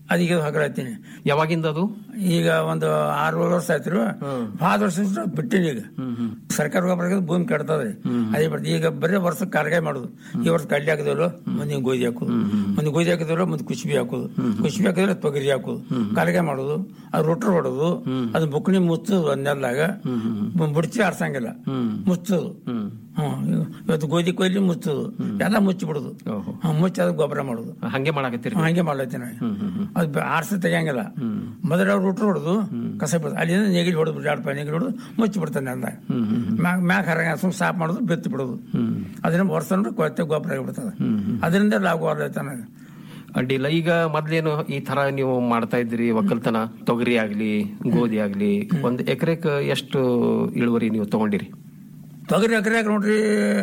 ಅದೀಗ ಹಗರತ್ತೀನಿ ಯಾವಾಗಿಂದ ಅದು ಈಗ ಒಂದು ಆರು ಏಳು ವರ್ಷ ಆಯ್ತು ಭಾಳ ವರ್ಷ ಬಿಟ್ಟಿನಿ ಈಗ ಸರ್ಕಾರ ಗೊಬ್ಬರ ಭೂಮಿ ಕೆಡ್ತದ್ರಿ ಅದೇ ಬರ್ತದೆ ಈಗ ಬರೀ ವರ್ಷ ಕಾರ್ಗಾಯ ಮಾಡುದು ಈ ವರ್ಷ ಕಡ್ಲಿ ಹಾಕಿದವರು ಮುಂದೆ ಗೋಧಿ ಹಾಕುದು ಮುಂದೆ ಗೋಧಿ ಹಾಕಿದವರು ಮುಂದೆ ಕುಸುಬಿ ಹಾಕುದು ಕುಸುಬಿ ಹಾಕಿದ್ರೆ ತೊಗರಿ ಹಾಕುದು ಕಾರ್ಗಾಯ ಮಾಡುದು ಅದು ರೊಟ್ರು ಹೊಡೋದು ಅದು ಬುಕ್ಣಿ ಮುಚ್ಚೋದು ಒಂದೆಲ್ಲಾಗ ಬುಡ್ಚಿ ಆರ್ಸಂಗಿಲ್ಲ ಮುಚ್ಚೋದು ಹ್ಮ್ ಇವತ್ತು ಗೋಧಿ ಕೊಯ್ಲಿ ಮುಚ್ಚೋದು ಎಲ್ಲ ಮುಚ್ಚಿ ಬಿಡುದು ಹ್ಮ್, ಮುಚ್ಚಿ ಅದು ಗೊಬ್ಬರ ಮಾಡುದು ಹಂಗೆ ಮಾಡಕತ್ತೀರಿ ಹಂಗೆ ಮಾಡ್ಲತ್ತೀನಿ ಅದು ಆರ್ಸ ತೆಗಿಯಂಗಿಲ್ಲ ಮೊದಲ ಅವ್ರು ರುಟ್ರು ಹೊಡೆದು ಕಸ ಬಿಡುದು ಅಲ್ಲಿಂದ ನೆಗಿಲಿ ಹೊಡೆದು ಎರಡು ರೂಪಾಯಿ ನೆಗಿಲಿ ಹೊಡೆದು ಮುಚ್ಚಿ ಬಿಡ್ತಾನೆ ಎಲ್ಲ ಮ್ಯಾಗ ಮ್ಯಾಗ ಹರ ಸುಮ್ ಸಾಫ್ ಮಾಡೋದು ಬೆತ್ತಿ ಬಿಡೋದು ಅದನ್ನ ವರ್ಷ ಕೊರತೆ ಗೊಬ್ಬರ ಆಗಿಬಿಡ್ತದೆ ಅದರಿಂದ ಲಾಭ ಆಗ್ಲೈತೆ ಅಡ್ಡಿಲ್ಲ ಈಗ ಮೊದ್ಲೇನು ಈ ತರ ನೀವು ಮಾಡ್ತಾ ಇದ್ರಿ ಒಕ್ಕಲ್ತನ ತೊಗರಿ ಆಗ್ಲಿ ಗೋಧಿ ಆಗ್ಲಿ ಒಂದ್ ಎಕರೆಕ್ ಎಷ್ಟು ಇಳುವರಿ ನೀವು ತಗೊಂಡಿರಿ ತೊಗರಿ ಎಕರೆ ನೋಡ್ರಿ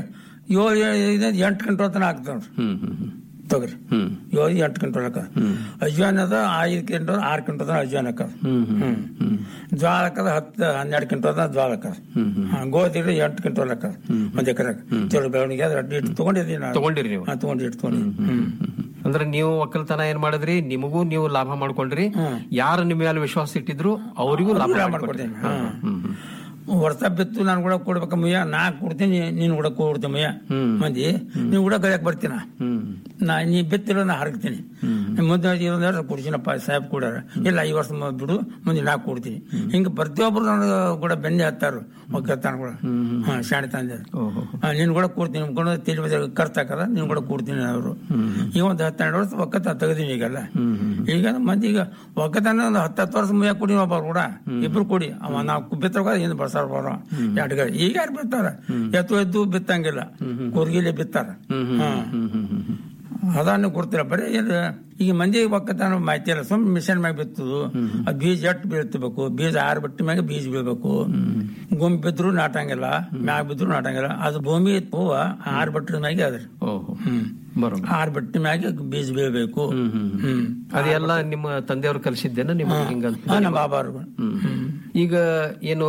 ಏಳು ಐದು ಎಂಟು ಗಂಟೆ ತನಕ ಆಗ್ತದೆ ನೋಡ್ರಿ ಹ್ಮ್ ಹ್ಮ್ ಹ್ಮ್ ತೊಗರಿ ಹ್ಮ್ ಏಳು ಎಂಟು ಕ್ವಿಂಟಲ್ ಹಾಕದ ಅಜ್ವಾನ್ ಅದ ಐದು ಕ್ವಿಂಟಲ್ ಆರು ಕ್ವಿಂಟಲ್ ತನಕ ಅಜ್ವಾನ್ ಹಾಕದ ಹ್ಮ್ ಜ್ವಾಳ ಹಾಕದ ಹತ್ತು ಹನ್ನೆರಡು ಕ್ವಿಂಟಲ್ ತನಕ ಜ್ವಾಳ ಹಾಕದ ಹಾ, ಗೋಧಿ ಹಿಡಿದು ಎಂಟು ಕ್ವಿಂಟಲ್ ಹಾಕದ ಒಂದ್ ಎಕರೆ ಚಲೋ ಬೆಳವಣಿಗೆ ಅದ್ರ ಅಡ್ಡಿ ಇಟ್ಟು ತಗೊಂಡಿದ್ದೀನಿ ನಾನು ತಗೊಂಡಿರಿ ನೀವು ಹಾ, ತಗೊಂಡು ಇಟ್ಟು ತಗೊಂಡಿದ್ದೀನಿ ಹ್ಮ್ ಅಂದ್ರೆ ನೀವು ಒಕ್ಕಲ್ತನ ಏನ್ ಮಾಡಿದ್ರಿ ನಿಮಗೂ ನೀವು ಲಾಭ ಮಾಡ್ಕೊಂಡ್ರಿ ಯಾರು ನಿಮ್ಮ ಮೇಲೆ ವಿಶ್ವಾಸ ಇಟ್ಟಿದ್ರು ಅವರಿಗೂ ಲಾಭ ಲಾಭ ಮಾಡ್ಕೊಡ್ರಿ ಮಾಡ್ಕೊಡ್ತೀನಿ ವರ್ಷ ಬಿತ್ತು ನಾನು ಕೂಡ ಕೊಡ್ಬೇಕ ಮುಯ್ಯ ನಾ ಕೊಡ್ತೀನಿ ನೀನು ಕೂಡ ಕೊಡ್ತೀನಿ ಮುಯ್ಯ ಮಂದಿ ನೀನು ಕೂಡ ಕಲಿಯಕ್ ಬರ್ತೀನ ನಾ ನೀ ಬಿತ್ತಿರೋ ನಾ ಹರಗ್ತೀನಿ ಮುಂದೆ ಇರೋದ್ರ ಕೊಡ್ತೀನಪ್ಪ ಸಾಹೇಬ್ ಕೊಡಾರ ಇಲ್ಲ ಈ ವರ್ಷ ಮ- ಬಿಡು ಮುಂದೆ ನಾ ಕೊಡ್ತೀನಿ ಹಿಂಗ ಪ್ರತಿಯೊಬ್ರು ನನಗೆ ಕೂಡ ಬೆನ್ನೆ ಹತ್ತಾರು ಒಕ್ಕತ್ತಾನ ಕೂಡ ಹಾ ಶಾಣೆ ತಂದೆ ನೀನು ಕೂಡ ಕೊಡ್ತೀನಿ ನಿಮ್ಕೊಂಡು ತಿಳಿ ಖರ್ಚು ಹಾಕದ ನೀನು ಕೂಡ ಕೊಡ್ತೀನಿ ಅವರು ಈಗ ಒಂದು ಹತ್ತೆರಡು ವರ್ಷ ಒಕ್ಕತ್ತ ತೆಗೆದೀನಿ ಈಗಲ್ಲ ಈಗ ಮಂದಿ ಈಗ ಒಕ್ಕತನ ಒಂದು ಹತ್ತತ್ತು ವರ್ಷ ಮುಯ್ಯ ಕೊಡಿ ಒಬ್ಬ ಕೂಡ ಇಬ್ರು ಕೊಡಿ ಅವ ನಾವು ಬಿತ್ತಾರ ಹಿಂದೆ ಬರ್ಸಾರ ಬರೋ ಎರಡು ಗಾಡಿ ಈಗ ಯಾರು ಬಿತ್ತಾರ ಎತ್ತು ಎದ್ದು ಬಿತ್ತಂಗಿಲ್ಲ ಕೂರ್ಗಿಲಿ ಬಿತ್ತಾರ ಹ್ಮ್ ಅದಾನು ಕೊಡ್ತೀರ ಬರೀ ಏನು ಈಗ ಮಂದಿ ಒಕ್ಕತನ ಮಾಹಿತಿ ಇಲ್ಲ ಸುಮ್ಮನೆ ಮಿಷನ್ ಮ್ಯಾಗ ಬಿತ್ತದು ಅದು ಬೀಜ ಎಟ್ಟು ಬೀಳ್ತಿಬೇಕು ಬೀಜ ಆರು ಬಟ್ಟಿ ಮ್ಯಾಗ ಬೀಜ ಬೀಳ್ಬೇಕು ಗುಂಪು ಬಿದ್ರು ನಾಟಂಗಿಲ್ಲ ಮ್ಯಾಗ ಬಿದ್ರು ನಾಟಂಗಿಲ್ಲ ಅದು ಭೂಮಿ ಹೂವ ಆರು ಬಟ್ಟಿ ಮ್ಯಾಗೆ ಅದ್ರಿ ಓಹೋ ಹ್ಮ್ ಬರೋಬ್ಬರ ಆರು ಬಟ್ಟಿ ಮ್ಯಾಗೆ ಬೀಜ ಬೀಳ್ಬೇಕು ಹ್ಮ್ ಅದೆಲ್ಲ ನಿಮ್ಮ ತಂದೆಯವರು ಕಲಿಸಿದ್ದೇನ ನಿಮ್ಮ ಹಿಂಗ ಹಾ, ನಮ್ಮ ಬಾಬಾರು ಈಗ ಏನು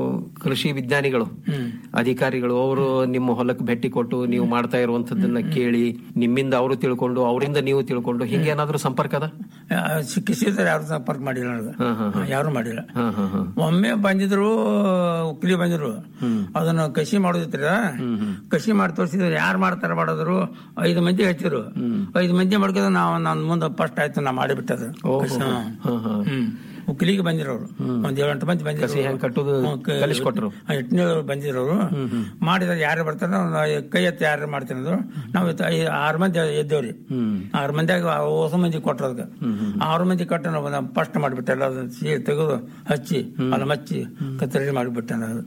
ಕೃಷಿ ವಿಜ್ಞಾನಿಗಳು ಅಧಿಕಾರಿಗಳು ಅವರು ನಿಮ್ಮ ಹೊಲಕ್ಕೆ ಭೇಟಿ ಕೊಟ್ಟು ನೀವು ಮಾಡ್ತಾ ಇರುವಂತದ್ದನ್ನ ಕೇಳಿ ನಿಮ್ಮಿಂದ ಅವರು ತಿಳ್ಕೊಂಡು ಅವರಿಂದ ನೀವು ತಿಳ್ಕೊಂಡು ಹಿಂಗೆ ಏನಾದ್ರೂ ಸಂಪರ್ಕ ಅದ ಸಿಕ್ಕಿಸಿದ್ರೆ ಯಾರು ಸಂಪರ್ಕ ಮಾಡಿಲ್ಲ ನನಗೆ ಹಾ, ಹಾ, ಹಾ. ಯಾರು ಮಾಡಿಲ್ಲ ಹಾ ಹಾ ಹಾ ಒಮ್ಮೆ ಬಂದಿದ್ರು ಉಕ್ಲಿ ಬಂದಿದ್ರು ಅದನ್ನ ಕಸಿ ಮಾಡೋದಿತ್ರ ಕಸಿ ಮಾಡಿ ತೋರಿಸಿದ್ರು ಯಾರು ಮಾಡ್ತಾರ ಮಾಡೋದ್ರು ಐದು ಮಂದಿ ಹಚ್ಚಿದ್ರು ಐದು ಮಂದಿ ಮಾಡ್ಕಿದ್ರೆ ನಾವು ನನ್ನ ಮುಂದೆ ಫಸ್ಟ್ ಆಯ್ತು ನಾ ಮಾಡಿಬಿಟ್ಟದ ಕಸಿ, ಹಾ. ಹಾ ಹಾ ಹ್ಮ್ ಉಕ್ಲಿಗೆ ಬಂದಿರೋರು ಒಂದ್ ಏಳು ಎಂಟು ಮಂದಿ ಬಂದಿದ್ರು ಕಸಿ ಹೆಂಗ್ ಕಟ್ಟೋದು ಕಲಿಸ್ಕೊಟ್ರು. ಎಟ್ನೇವ್ರು ಬಂದಿರೋರು ಮಾಡಿದ್ರೆ ಯಾರು ಬರ್ತಾರ ಕೈ ಎತ್ತಿ ಯಾರು ಮಾಡ್ತೀನಿ ಅಂದ್ರು ನಾವು ಇವತ್ತು ಐ- ಆರು ಮಂದಿ ಎದ್ದೇವ್ರಿ ಆರು ಮಂದಿಯಾಗ ಹೊಸ ಮಂದಿ ಕೊಟ್ರು ಅದಕ್ಕೆ ಆರು ಮಂದಿ ಕೊಟ್ಟು ನಾವು ಫಸ್ಟ್ ಮಾಡಿಬಿಟ್ಟೆ ಎಲ್ಲ ಅದನ್ನ ಸೀರೆ ತೆಗೆದು ಹಚ್ಚಿ ಅಲ್ಲಿ ಮಚ್ಚಿ ಕತ್ತರಿ ಮಾಡಿಬಿಟ್ಟೆ ನಾನು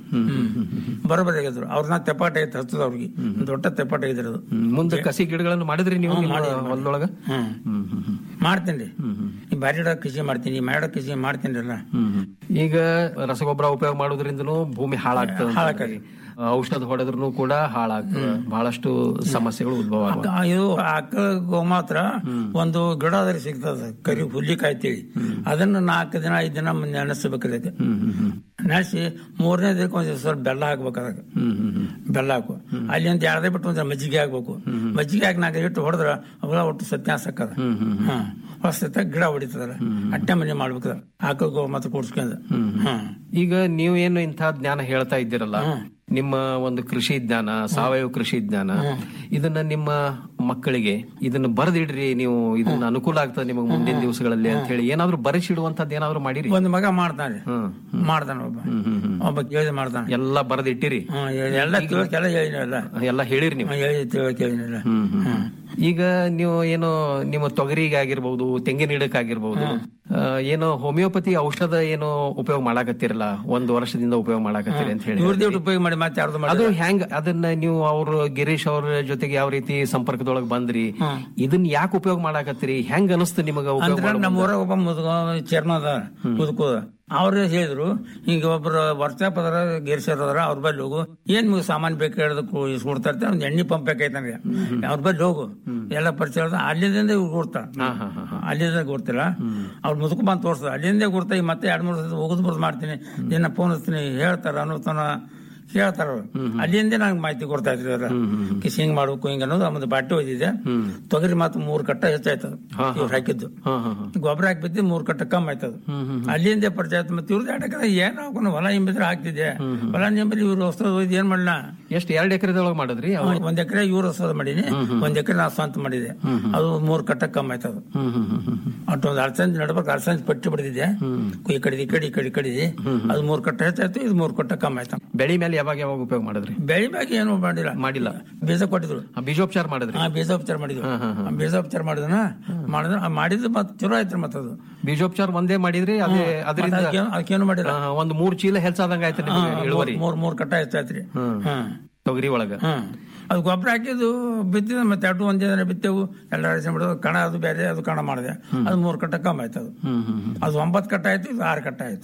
ಬರೋಬ್ಬರಿ ಆಗಿದ್ರು ಅವ್ರನ್ನ ತೆಪಾಟ ಐತೆ ಹಚ್ಚದ ಅವ್ರಿಗೆ ದೊಡ್ಡ ತೆಪಾಟ ಆಗಿದ್ರು ಮುಂದೆ ಕಸಿ ಗಿಡಗಳನ್ನು ಮಾಡಿದ್ರಿ ನೀವು ನಿಮ್ಮ ಹೊಲದೊಳಗ ಹ್ಮ್ ಮಾಡ್ತೀನಿ ರೀ ಬಾರಿ ಕೃಷಿ ಮಾಡ್ತೀನಿ ಮಾಡ ಕೃಷಿ ಮಾಡ್ತೀನಿ ಅಲ್ಲ ಈಗ ರಸಗೊಬ್ಬರ ಉಪಯೋಗ ಮಾಡೋದ್ರಿಂದನೂ ಭೂಮಿ ಹಾಳಾಗ್ತದೆ ಹಾಳಾಗ್ತದೆ. ಔಷಧ ಹೊಡೆದ್ರು ಕೂಡ ಹಾಳಾಗ್ತದೆ ಬಹಳಷ್ಟು ಸಮಸ್ಯೆಗಳು ಉದ್ಭವ ಆಗುವ ಅಕ್ಕ, ಇದು ಆಕಳ ಗೋಮಾತ್ರ ಒಂದು ಗಿಡ ಅದ್ರಿ ಸಿಗ್ತದ ಕರಿ ಹುಲ್ಲಿಕಾಯಿ ತಿಳಿ ಅದನ್ನ ನಾಲ್ಕು ದಿನ ಐದು ದಿನ ನೆನೆಸ್ಬೇಕು ಅದಕ್ಕೆ ನೆನೆಸಿ ಮೂರನೇ ದಿನಕ್ಕೆ ಒಂದ್ ಸ್ವಲ್ಪ ಬೆಲ್ಲ ಹಾಕ್ಬೇಕು ಅದಕ್ಕೆ ಬೆಲ್ಲ ಹಾಕು ಅಲ್ಲಿ ಒಂದು ಎರಡೇ ಬಿಟ್ಟು ಒಂದ್ ಮಜ್ಜಿಗೆ ಹಾಕ್ಬೇಕು ಮಜ್ಜಿಗೆ ಹಾಕಿ ನಾಲ್ಕು ಇಟ್ಟು ಹೊಡೆದ್ರ ಅವೆಲ್ಲ ಒಟ್ಟು ಸತ್ಯಾಸ ಹಾಕದ ಹಾ ಹೊಸ ಗಿಡ ಹೊಡಿತದಲ್ಲ ಅಟ್ಟೆ ಮನೆ ಮಾಡ್ಬೇಕು ಆಕಳ ಗೋಮಾತ್ರ ಕೂಡ್ಸ್ಕೊಂಡ್ ಹ್ಮ್ ಈಗ ನೀವು ಏನು ಇಂಥ ಜ್ಞಾನ ಹೇಳ್ತಾ ಇದ್ದೀರಲ್ಲ ನಿಮ್ಮ ಒಂದು ಕೃಷಿ ಜ್ಞಾನ ಸಾವಯವ ಕೃಷಿ ಜ್ಞಾನ ಇದನ್ನ ನಿಮ್ಮ ಮಕ್ಕಳಿಗೆ ಇದನ್ನ ಬರೆದಿಡ್ರಿ ನೀವು ಇದನ್ನ ಅನುಕೂಲ ಆಗ್ತದೆ ನಿಮಗೆ ಮುಂದಿನ ದಿವಸಗಳಲ್ಲಿ ಅಂತ ಹೇಳಿ ಏನಾದ್ರೂ ಬರೆಸಿಡುವಂತದ್ದು ಏನಾದ್ರೂ ಮಾಡಿರಿ ಒಂದ್ ಮಗ ಮಾಡ್ತಾನೆ ಮಾಡ್ತಾನ ಒಬ್ಬ ಒಬ್ಬ ಕೇಳಿ ಮಾಡ್ತಾನೆ ಎಲ್ಲ ಬರೆದಿಟ್ಟಿರಿ ಹ್ಮ್, ಎಲ್ಲ ತಿಳ್ಕ ಎಲ್ಲ ಹೇಳಿನಲ್ಲ ಎಲ್ಲ ಹೇಳಿರಿ ನೀವು ಹೇಳಿ ತಿಳ್ಕ ಹೇಳಿನಲ್ಲ ಹ್ಮ್. ಈಗ ನೀವು ಏನು ನಿಮ್ಮ ತೊಗರಿಗೆ ಆಗಿರ್ಬಹುದು ತೆಂಗಿನ ಗಿಡಕ್ಕಾಗಿರ್ಬಹುದು ಆ, ಏನೋ ಹೋಮಿಯೋಪತಿ ಔಷಧ ಏನೋ ಉಪಯೋಗ ಮಾಡಾಕತ್ತಿರಲ್ಲ ಒಂದು ವರ್ಷದಿಂದ ಉಪಯೋಗ ಮಾಡಾಕತ್ತೀರಿ ಅಂತ ಹೇಳಿ ಇವ್ರದ್ದು ಉಪಯೋಗ ಮಾಡಿ ಮತ್ತೆ ಯಾರ್ದು ಮಾಡಿ ಅದು ಹೆಂಗ್ ಅದನ್ನ ನೀವು ಅವ್ರ ಗಿರೀಶ್ ಅವ್ರ ಜೊತೆಗೆ ಯಾವ ರೀತಿ ಸಂಪರ್ಕದೊಳಗೆ ಬಂದ್ರಿ ಇದನ್ನ ಯಾಕೆ ಉಪಯೋಗ ಮಾಡಾಕತ್ತೀರಿ ಹೆಂಗ್ ಅನಿಸ್ತು ನಿಮಗ ಉಪಯೋಗ ಅಂದ್ರೆ ಮಾಡೋ ನಮ್ಮ ಊರಾಗ ಒಬ್ಬ ಮುದುಕ ಚೇರ್ಮನ್ ಅದ ಮುದುಕುದ ಅವ್ರು ಹೇಳಿದ್ರು ಈಗ ಒಬ್ರು ವರ್ಚಾಪ್ ಅದರ ಗಿರ್ಸರ್ ಅದರ ಅವ್ರ ಬಲ್ಲಿ ಹೋಗು ಏನ್ ನಿಮ್ಗೆ ಸಾಮಾನ್ ಬೇಕು ಹೇಳಿದ ಕೊಡ್ತಾ ಇರ್ತಾರೆ ಒಂದ್ ಎಣ್ಣೆ ಪಂಪ್ ಬೇಕೈತೆ ನನಗೆ ಅವ್ರ ಬಲ್ಲಿ ಹೋಗು ಎಲ್ಲ ಪರಿಚಯ ಇರ್ತದೆ. ಅಲ್ಲಿಂದ ಇವ್ರು ಕೊಡ್ತಾರ ಅಲ್ಲಿಂದ ಕೊಡ್ತಿಲ್ಲ ಅವ್ರ ಮುದುಕ ಬಂದು ತೋರ್ಸ್ದ ಅಲ್ಲಿಂದ ಕೊಡ್ತಾ ಈಗ ಮತ್ತೆ ಎರಡ್ ಮೂರು ಸಲ ಹೋಗುದು ಬರೋದು ಮಾಡ್ತೀನಿ ದಿನ ಫೋನ್ ಹಚ್ತೀನಿ ಹೇಳ್ತಾರ ಅನ್ನೋತನ ಹೇಳ್ತಾರ ಅವ್ರು ಅಲ್ಲಿಂದ ನಂಗೆ ಮಾಹಿತಿ ಕೊಡ್ತಾ ಇದ್ರು ಅವ್ರು ಕಿಸ್ ಹಿಂಗ್ ಮಾಡ್ಬೇಕು ಹಿಂಗ ಅನ್ನೋದು ಆಮೇಲೆ ಬಾಟಿ ಓದಿದೆ ತೊಗರಿ ಮಾತ್ರ ಮೂರ್ ಕಟ್ಟ ಹೆಚ್ಚಾಯ್ತದ ಇವ್ರು ಹಾಕಿದ್ದು ಗೊಬ್ಬರ ಹಾಕ್ಬಿದ್ದು ಮೂರ್ ಕಟ್ಟ ಕಮ್ಮಿ ಆಯ್ತದ ಅಲ್ಲಿಂದ ಪರಿಚಯ ಆಯ್ತು ಮತ್ತೆ ಇವ್ರದ್ದು ಎರಡು ಎಕರೆ ಏನ್ ಹಾಕೊಂಡು ಹೊಲ ಹಿಂಬಿದ್ರೆ ಹಾಕ್ತಿದ್ದೆ ಹೊಲ ಹಿಂಬಲ್ಲಿ ಇವ್ರು ಹೊಸ ಓದಿ ಏನ್ ಮಾಡ್ಲಾ ಎಷ್ಟು ಎರಡ್ ಎಕರೆದೊಳಗೆ ಮಾಡಿದ್ರಿ ಅವ- ಒಂದ್ ಎಕರೆ ಇವ್ರು ಹೊಸದ ಮಾಡೀನಿ ಒಂದ್ ಎಕರೆ ನಾ ಸ್ವಂತ ಮಾಡಿದೆ ಅದು ಮೂರ್ ಕಟ್ಟ ಕಮ್ಮಿ ಆಯ್ತದ ಅಟ್ಟು ಒಂದು ಅರ್ಸಂಜ್ ನಡ್ಬೇಕು ಅರ್ಸಂಜ್ ಪಟ್ಟಿ ಬಿಡ್ತಿದ್ದೆ ಈ ಕಡೆ ಈ ಕಡೆ ಈ ಕಡೆ ಈ ಕಡೆ ಅದು ಮೂರ್ ಕಟ್ಟ ಹೆಚ್ಚಾಯ್ತು ಇದು ಮೂರ್ ಕಟ್ಟ ಕಮ್ಮಿ ಆಯ್ತು ಬೆಳಿ ಮೇಲೆ ಯಾವಾಗ ಯಾವಾಗ ಉಪಯೋಗ ಮಾಡಿದ್ರಿ ಬೆಳಿ ಬಗ್ಗೆ ಏನು ಮಾಡಿಲ್ಲ ಮಾಡಿಲ್ಲ ಬೀಜ ಕೊಟ್ಟಿದ್ರು ಆ, ಬೀಜೋಪಚಾರ ಮಾಡಿದ್ರಿ ಹಾ ಬೀಜೋಪಚಾರ ಮಾಡಿದ್ವು ಆ ಬೀಜೋಪಚಾರ ಮಾಡಿದನ ಮಾಡಿದ್ರ ಆ ಮಾಡಿದ್ದು ಮತ್ ಚಲೋ ಆಯ್ತು ಮತ್ತ ಅದು ಬೀಜೋಪಚಾರ ಒಂದೇ ಮಾಡಿದ್ರಿ ಅದೇ ಅದರಿಂದ ಮತ್ತ್ ಅದಕ್ಕೇನು- ಅದಕ್ಕೇನು ಮಾಡಿಲ್ಲ ಆ, ಒಂದು ಮೂರ್ ಚೀಲ ಹೆಚ್ಚಾದಂಗ ಆಯ್ತು ನಿಮ್ಗೆ ಹಾ, ಇಳುವರಿ ಮೂರ್ ಮೂರ್ ಕಟ್ಟ ಹೆಚ್ಚಾಯ್ತ್ರಿ ಹ್ಮ್ ತೊಗರಿ ಒಳಗ ಹ್ಮ್ ಅದು ಗೊಬ್ಬರ ಹಾಕಿದ್ದು ಬಿತ್ತಿದ ಮತ್ತೆ ಅಡ್ಡು ಒಂದೇ ದಿನ ಬಿತ್ತೆವು ಎಲ್ಲ ರಚನೆ ಮಾಡಿದ್ವು ಕಣ ಅದು ಬೇರೆ ಅದು ಕಣ ಮಾಡಿದೆ ಅದು ಮೂರ್ ಕಟ್ಟ ಕಮ್ಮಿ ಆಯ್ತು ಅದು ಅದು ಒಂಬತ್ತು ಕಟ್ಟ ಆಯ್ತು ಇದು ಆರು ಕಟ್ಟ ಆಯ್ತು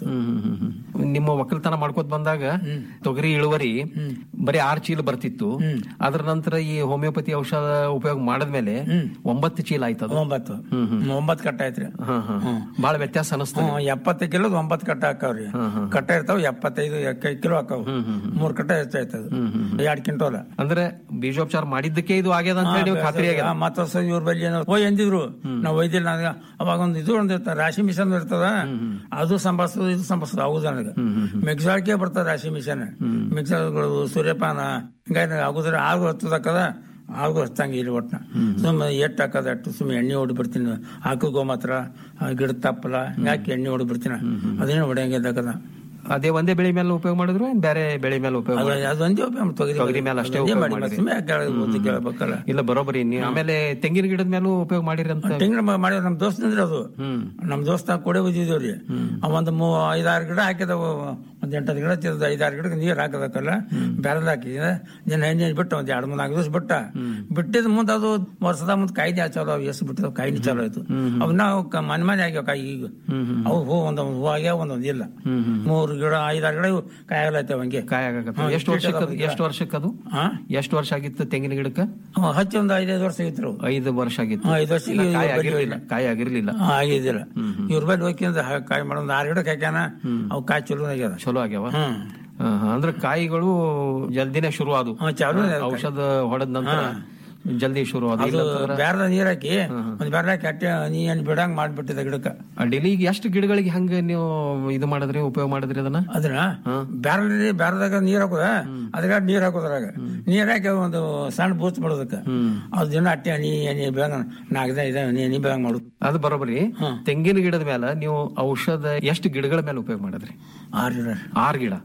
ನಿಮ್ಮ ಒಕ್ಕಲ್ತನ ಮಾಡ್ಕೋತ ಬಂದಾಗ ತೊಗರಿ ಇಳುವರಿ ಬರೀ ಆರ್ ಚೀಲ ಬರ್ತಿತ್ತು ಅದ್ರ ನಂತರ ಈ ಹೋಮಿಯೋಪತಿ ಔಷಧ ಉಪಯೋಗ ಮಾಡಿದ್ಮೇಲೆ ಒಂಬತ್ತು ಚೀಲ ಆಯ್ತದ ಒಂಬತ್ತು ಒಂಬತ್ತು ಕಟ್ಟ ಆಯ್ತ್ರಿ ಬಹಳ ವ್ಯತ್ಯಾಸ ಅನಿಸ್ತದೆ ಹ್ಮ್ ಎಪ್ಪತ್ತು ಕಿಲೋ ಒಂಬತ್ತು ಕಟ್ಟ ಹಾಕಾವ್ರಿ ಕಟ್ಟ ಇರ್ತಾವ ಎಪ್ಪತ್ತೈದು ಎಕ್ಕ- ಕಿಲೋ ಹಾಕಾವ್ ಮೂರ್ ಕಟ್ಟ ಹೆಚ್ಚಾಯ್ತದ ಎರಡ್ ಕ್ವಿಂಟೋಲ ಅಂದ್ರೆ ಬೀಜೋಪಚಾರ ಮಾಡಿದ್ದಕ್ಕೆ ಇದು ಆಗ್ಯದ ಅಂತ ಹೇಳಿ ನೀವು ಖಾತ್ರಿ ಆಗ್ಯದ ಮತ್ತೊಂದ್ಸ ಇವ್ರ ಬಳಿ ಏನೋ ಹೋಯ್ ಎಂದಿದ್ರು ನಾವು ಒಯ್ದಿಲ್ಲ ನನಗ ಅವಾಗ ಒಂದು ಇದು ಒಂದು ಇರ್ತದ ರಾಶಿ ಮಿಷನ್ ಇರ್ತದ ಅದು ಸಂಭಾಳಿಸೋದು ಇದು ಸಂಭಾಳಿಸೋದು ಹೌದು ನನಗೆ ಮಿಕ್ಸರ್ಗೆ ಬರ್ತದ ರಾಶಿ ಮಿಷನ್ ಮಿಕ್ಸರ್ಗಳು ಸೂರ್ಯಪಾನ ಹಿಂಗಾಗಿ ಆಗುದ್ರೆ ಆಗ ಹತ್ತದಕ್ಕದ ಆಗೂ ಹಚ್ಚಂಗ ಇಲ್ಲಿ ಒಟ್ನ ಸುಮ್ಮನೆ ಎಟ್ಟು ಹಾಕದ ಅಟ್ಟು ಸುಮ್ಮನೆ ಎಣ್ಣೆ ಹೊಡಿಬಿಡ್ತೀನಿ ಹಾಕು ಗೋಮಾತ್ರ ಆ ಗಿಡದ ತಪ್ಪಲ ಹಿಂಗಾಕಿ ಎಣ್ಣೆ ಹೊಡಿಬಿಡ್ತೀನಿ ಅದೇನು ಹೊಡೆಯಂಗಿದ್ದಕ್ಕದ ಅದೇ ಒಂದೇ ಬೆಳೆ ಮೇಲೆ ಉಪಯೋಗ ಮಾಡಿದ್ರು ಏನ್ ಬೇರೆ ಬೆಳೆ ಮೇಲೆ ಉಪಯೋಗ ಅದು ಮಾಡಿದ್ರಾ? ಅದೊಂದೇ ಉಪಯೋಗ ತೊಗರಿ ತೊಗರಿ ಮೇಲೆ ಅಷ್ಟೇ ಅದೊಂದೇ ಉಪಯೋಗ ಮಾಡಿ ಮಾಡಿದ್ರಿ. ಸುಮ್ಮನೆ ಕೇಳಬೇಕು ಕೇಳಬೇಕಲ್ಲ ಇಲ್ಲ ಬರೋಬರಿ ನೀವು ಆಮೇಲೆ ತೆಂಗಿನ ಗಿಡದ ಮೇಲೂ ಉಪಯೋಗ ಮಾಡಿರಿ ಅಂತ ತೆಂಗಿನ ಮರ ಮಾಡಿದ ನಮ್ ದೋಸ್ತ ಅಂದ್ರೆ ಅದು ನಮ್ ದೋಸ್ತ ಕೂಡ ಓದಿದೇವ್ರಿ ಅವ ಒಂದು ಮೂ ಐದಾರು ಗಿಡ ಹಾಕಿದವ ಒಂದ್ ಎಂಟತ್ತು ಗಿಡ ತಿರ್ದ ಐದಾರು ಗಿಡಕ್ಕೆ ನೀರ್ ಹಾಕದಕ್ಕಲ್ಲ ಬೆಳೆದ ಹಾಕಿದ ದಿನ ಎಣ್ಣೆ ಬಿಟ್ಟ ಒಂದ್ ಎರಡ್ ಮೂರ್ ನಾಲ್ಕು ದಿವಸ ಬಿಟ್ಟ ಬಿಟ್ಟಿದ ಮುಂದೆ ಅದು ವರ್ಷದ ಮುಂದೆ ಕಾಯಿದೆ ಚಲೋ ಅವ್ ಎಷ್ಟು ಬಿಟ್ಟಿದ ಕಾಯಿನಿ ಚಲೋ ಆಯ್ತು ಅವ್ ನಾವು ಕ- ಮನೆ ಮನೆ ಆಗ್ಯಾವ ಕಾಯಿ ಈಗ ಅವು ಹೂ ಒಂದೊಂದು ಹೂ ಆಗ್ಯಾವ ಒಂದೊಂದು ಇಲ್ಲ ಮೂರು ಗಿಡ ಐದಾರು ಗಿಡ ಇವು ಕಾಯಿ ಆಗ್ಲತ್ತವ ಹಂಗೆ ಕಾಯಿ ಆಗಕತ್ತ ಹ್ಮ್, ಎಷ್ಟು ವರ್ಷಕ್ಕೆ ಅದು- ಗಿಡ. ಎಷ್ಟು ವರ್ಷಕ್ಕದು ಹಾ? ಎಷ್ಟು ವರ್ಷ ಆಗಿತ್ತು ತೆಂಗಿನ ಗಿಡಕ್ಕೆ ಅವ್ ಹಚ್ಚಿ ಒಂದು ಐದೈದು ವರ್ಷ ಆಗಿದ್ರು ಐದು ವರ್ಷ ಆಗಿತ್ತು ಹಾ, ಐದು ವರ್ಷ ಇನ್ನ ಕಾಯಿ ಇವ್ರ ಬಳಿ ಆಗಿರ್ಲಿಲ್ಲ ಕಾಯಿ ಆಗಿರ್ಲಿಲ್ಲ ಹಾ, ಆಗಿದ್ದಿಲ್ಲ ಇವ್ರ ಬಳಿ ಹೋಗ್ಕಿಂದ ಕಾಯಿ ಮಾಡೋದು ಆರು ಗಿಡಕ್ಕೆ ಹಾಕ್ಯಾನ ಅವು ಕಾಯಿ ಚಲೋ ಆಗ್ಯದ ಚಲೋ ಆಗ್ಯಾವ ಹ್ಮ್ ಹಾ, ಹಾ. ಅಂದ್ರೆ ಕಾಯಿಗಳು ಜಲ್ದಿನೇ ಶುರು ಆದು ಹಾ, ಚಾಲು ಇದೆ. ಔಷಧ ಹೊಡೆದ ನಂತರ ಜಲ್ದಿ ಶುರು ಆದು ಅದು ಬ್ಯಾರದ ನೀರ್ ಹಾಕಿ ಒಂದ್ ಬ್ಯಾರ ಹಾಕಿ ಅಟ್ಟೆ ನೀ ಏನ್ ಬಿಡಂಗ್ ಮಾಡ್ಬಿಟ್ಟಿದ ಗಿಡಕ್ಕ ಡೈಲಿ ಈಗ ಎಷ್ಟು ಗಿಡಗಳಿಗೆ ಹಂಗ ನೀವು ಇದು ಮಾಡಿದ್ರಿ ಉಪಯೋಗ ಮಾಡಿದ್ರಿ ಅದನ್ನ ಅದನ್ನ ಬ್ಯಾರದಲ್ಲಿ ಬ್ಯಾರದಾಗ ನೀರ್ ಹಾಕೋದ ಅದ್ರಾಗ ನೀರ್ ಹಾಕೋದ್ರಾಗ ನೀರ್ ಹಾಕಿ ಒಂದು ಸಣ್ಣ ಬೂತ್ ಮಾಡೋದಕ್ಕ ಅದ್ ದಿನ ಅಟ್ಟೆ ನೀ ನೀ ಬೆಳಂಗ ನಾಲ್ಕದ ಇದ ನೀ ನೀ ಬೆಳಂಗ್ ಮಾಡುದು ಅದು ಬರೋಬರಿ ತೆಂಗಿನ ಗಿಡದ ಮೇಲೆ ನೀವು ಔಷಧ ಎಷ್ಟು ಗಿಡಗಳ ಮೇಲೆ ಉಪಯೋಗ ಮಾಡಿದ್ರಿ ಆರ್ ಗಿಡ ಆರ್ ಗಿಡ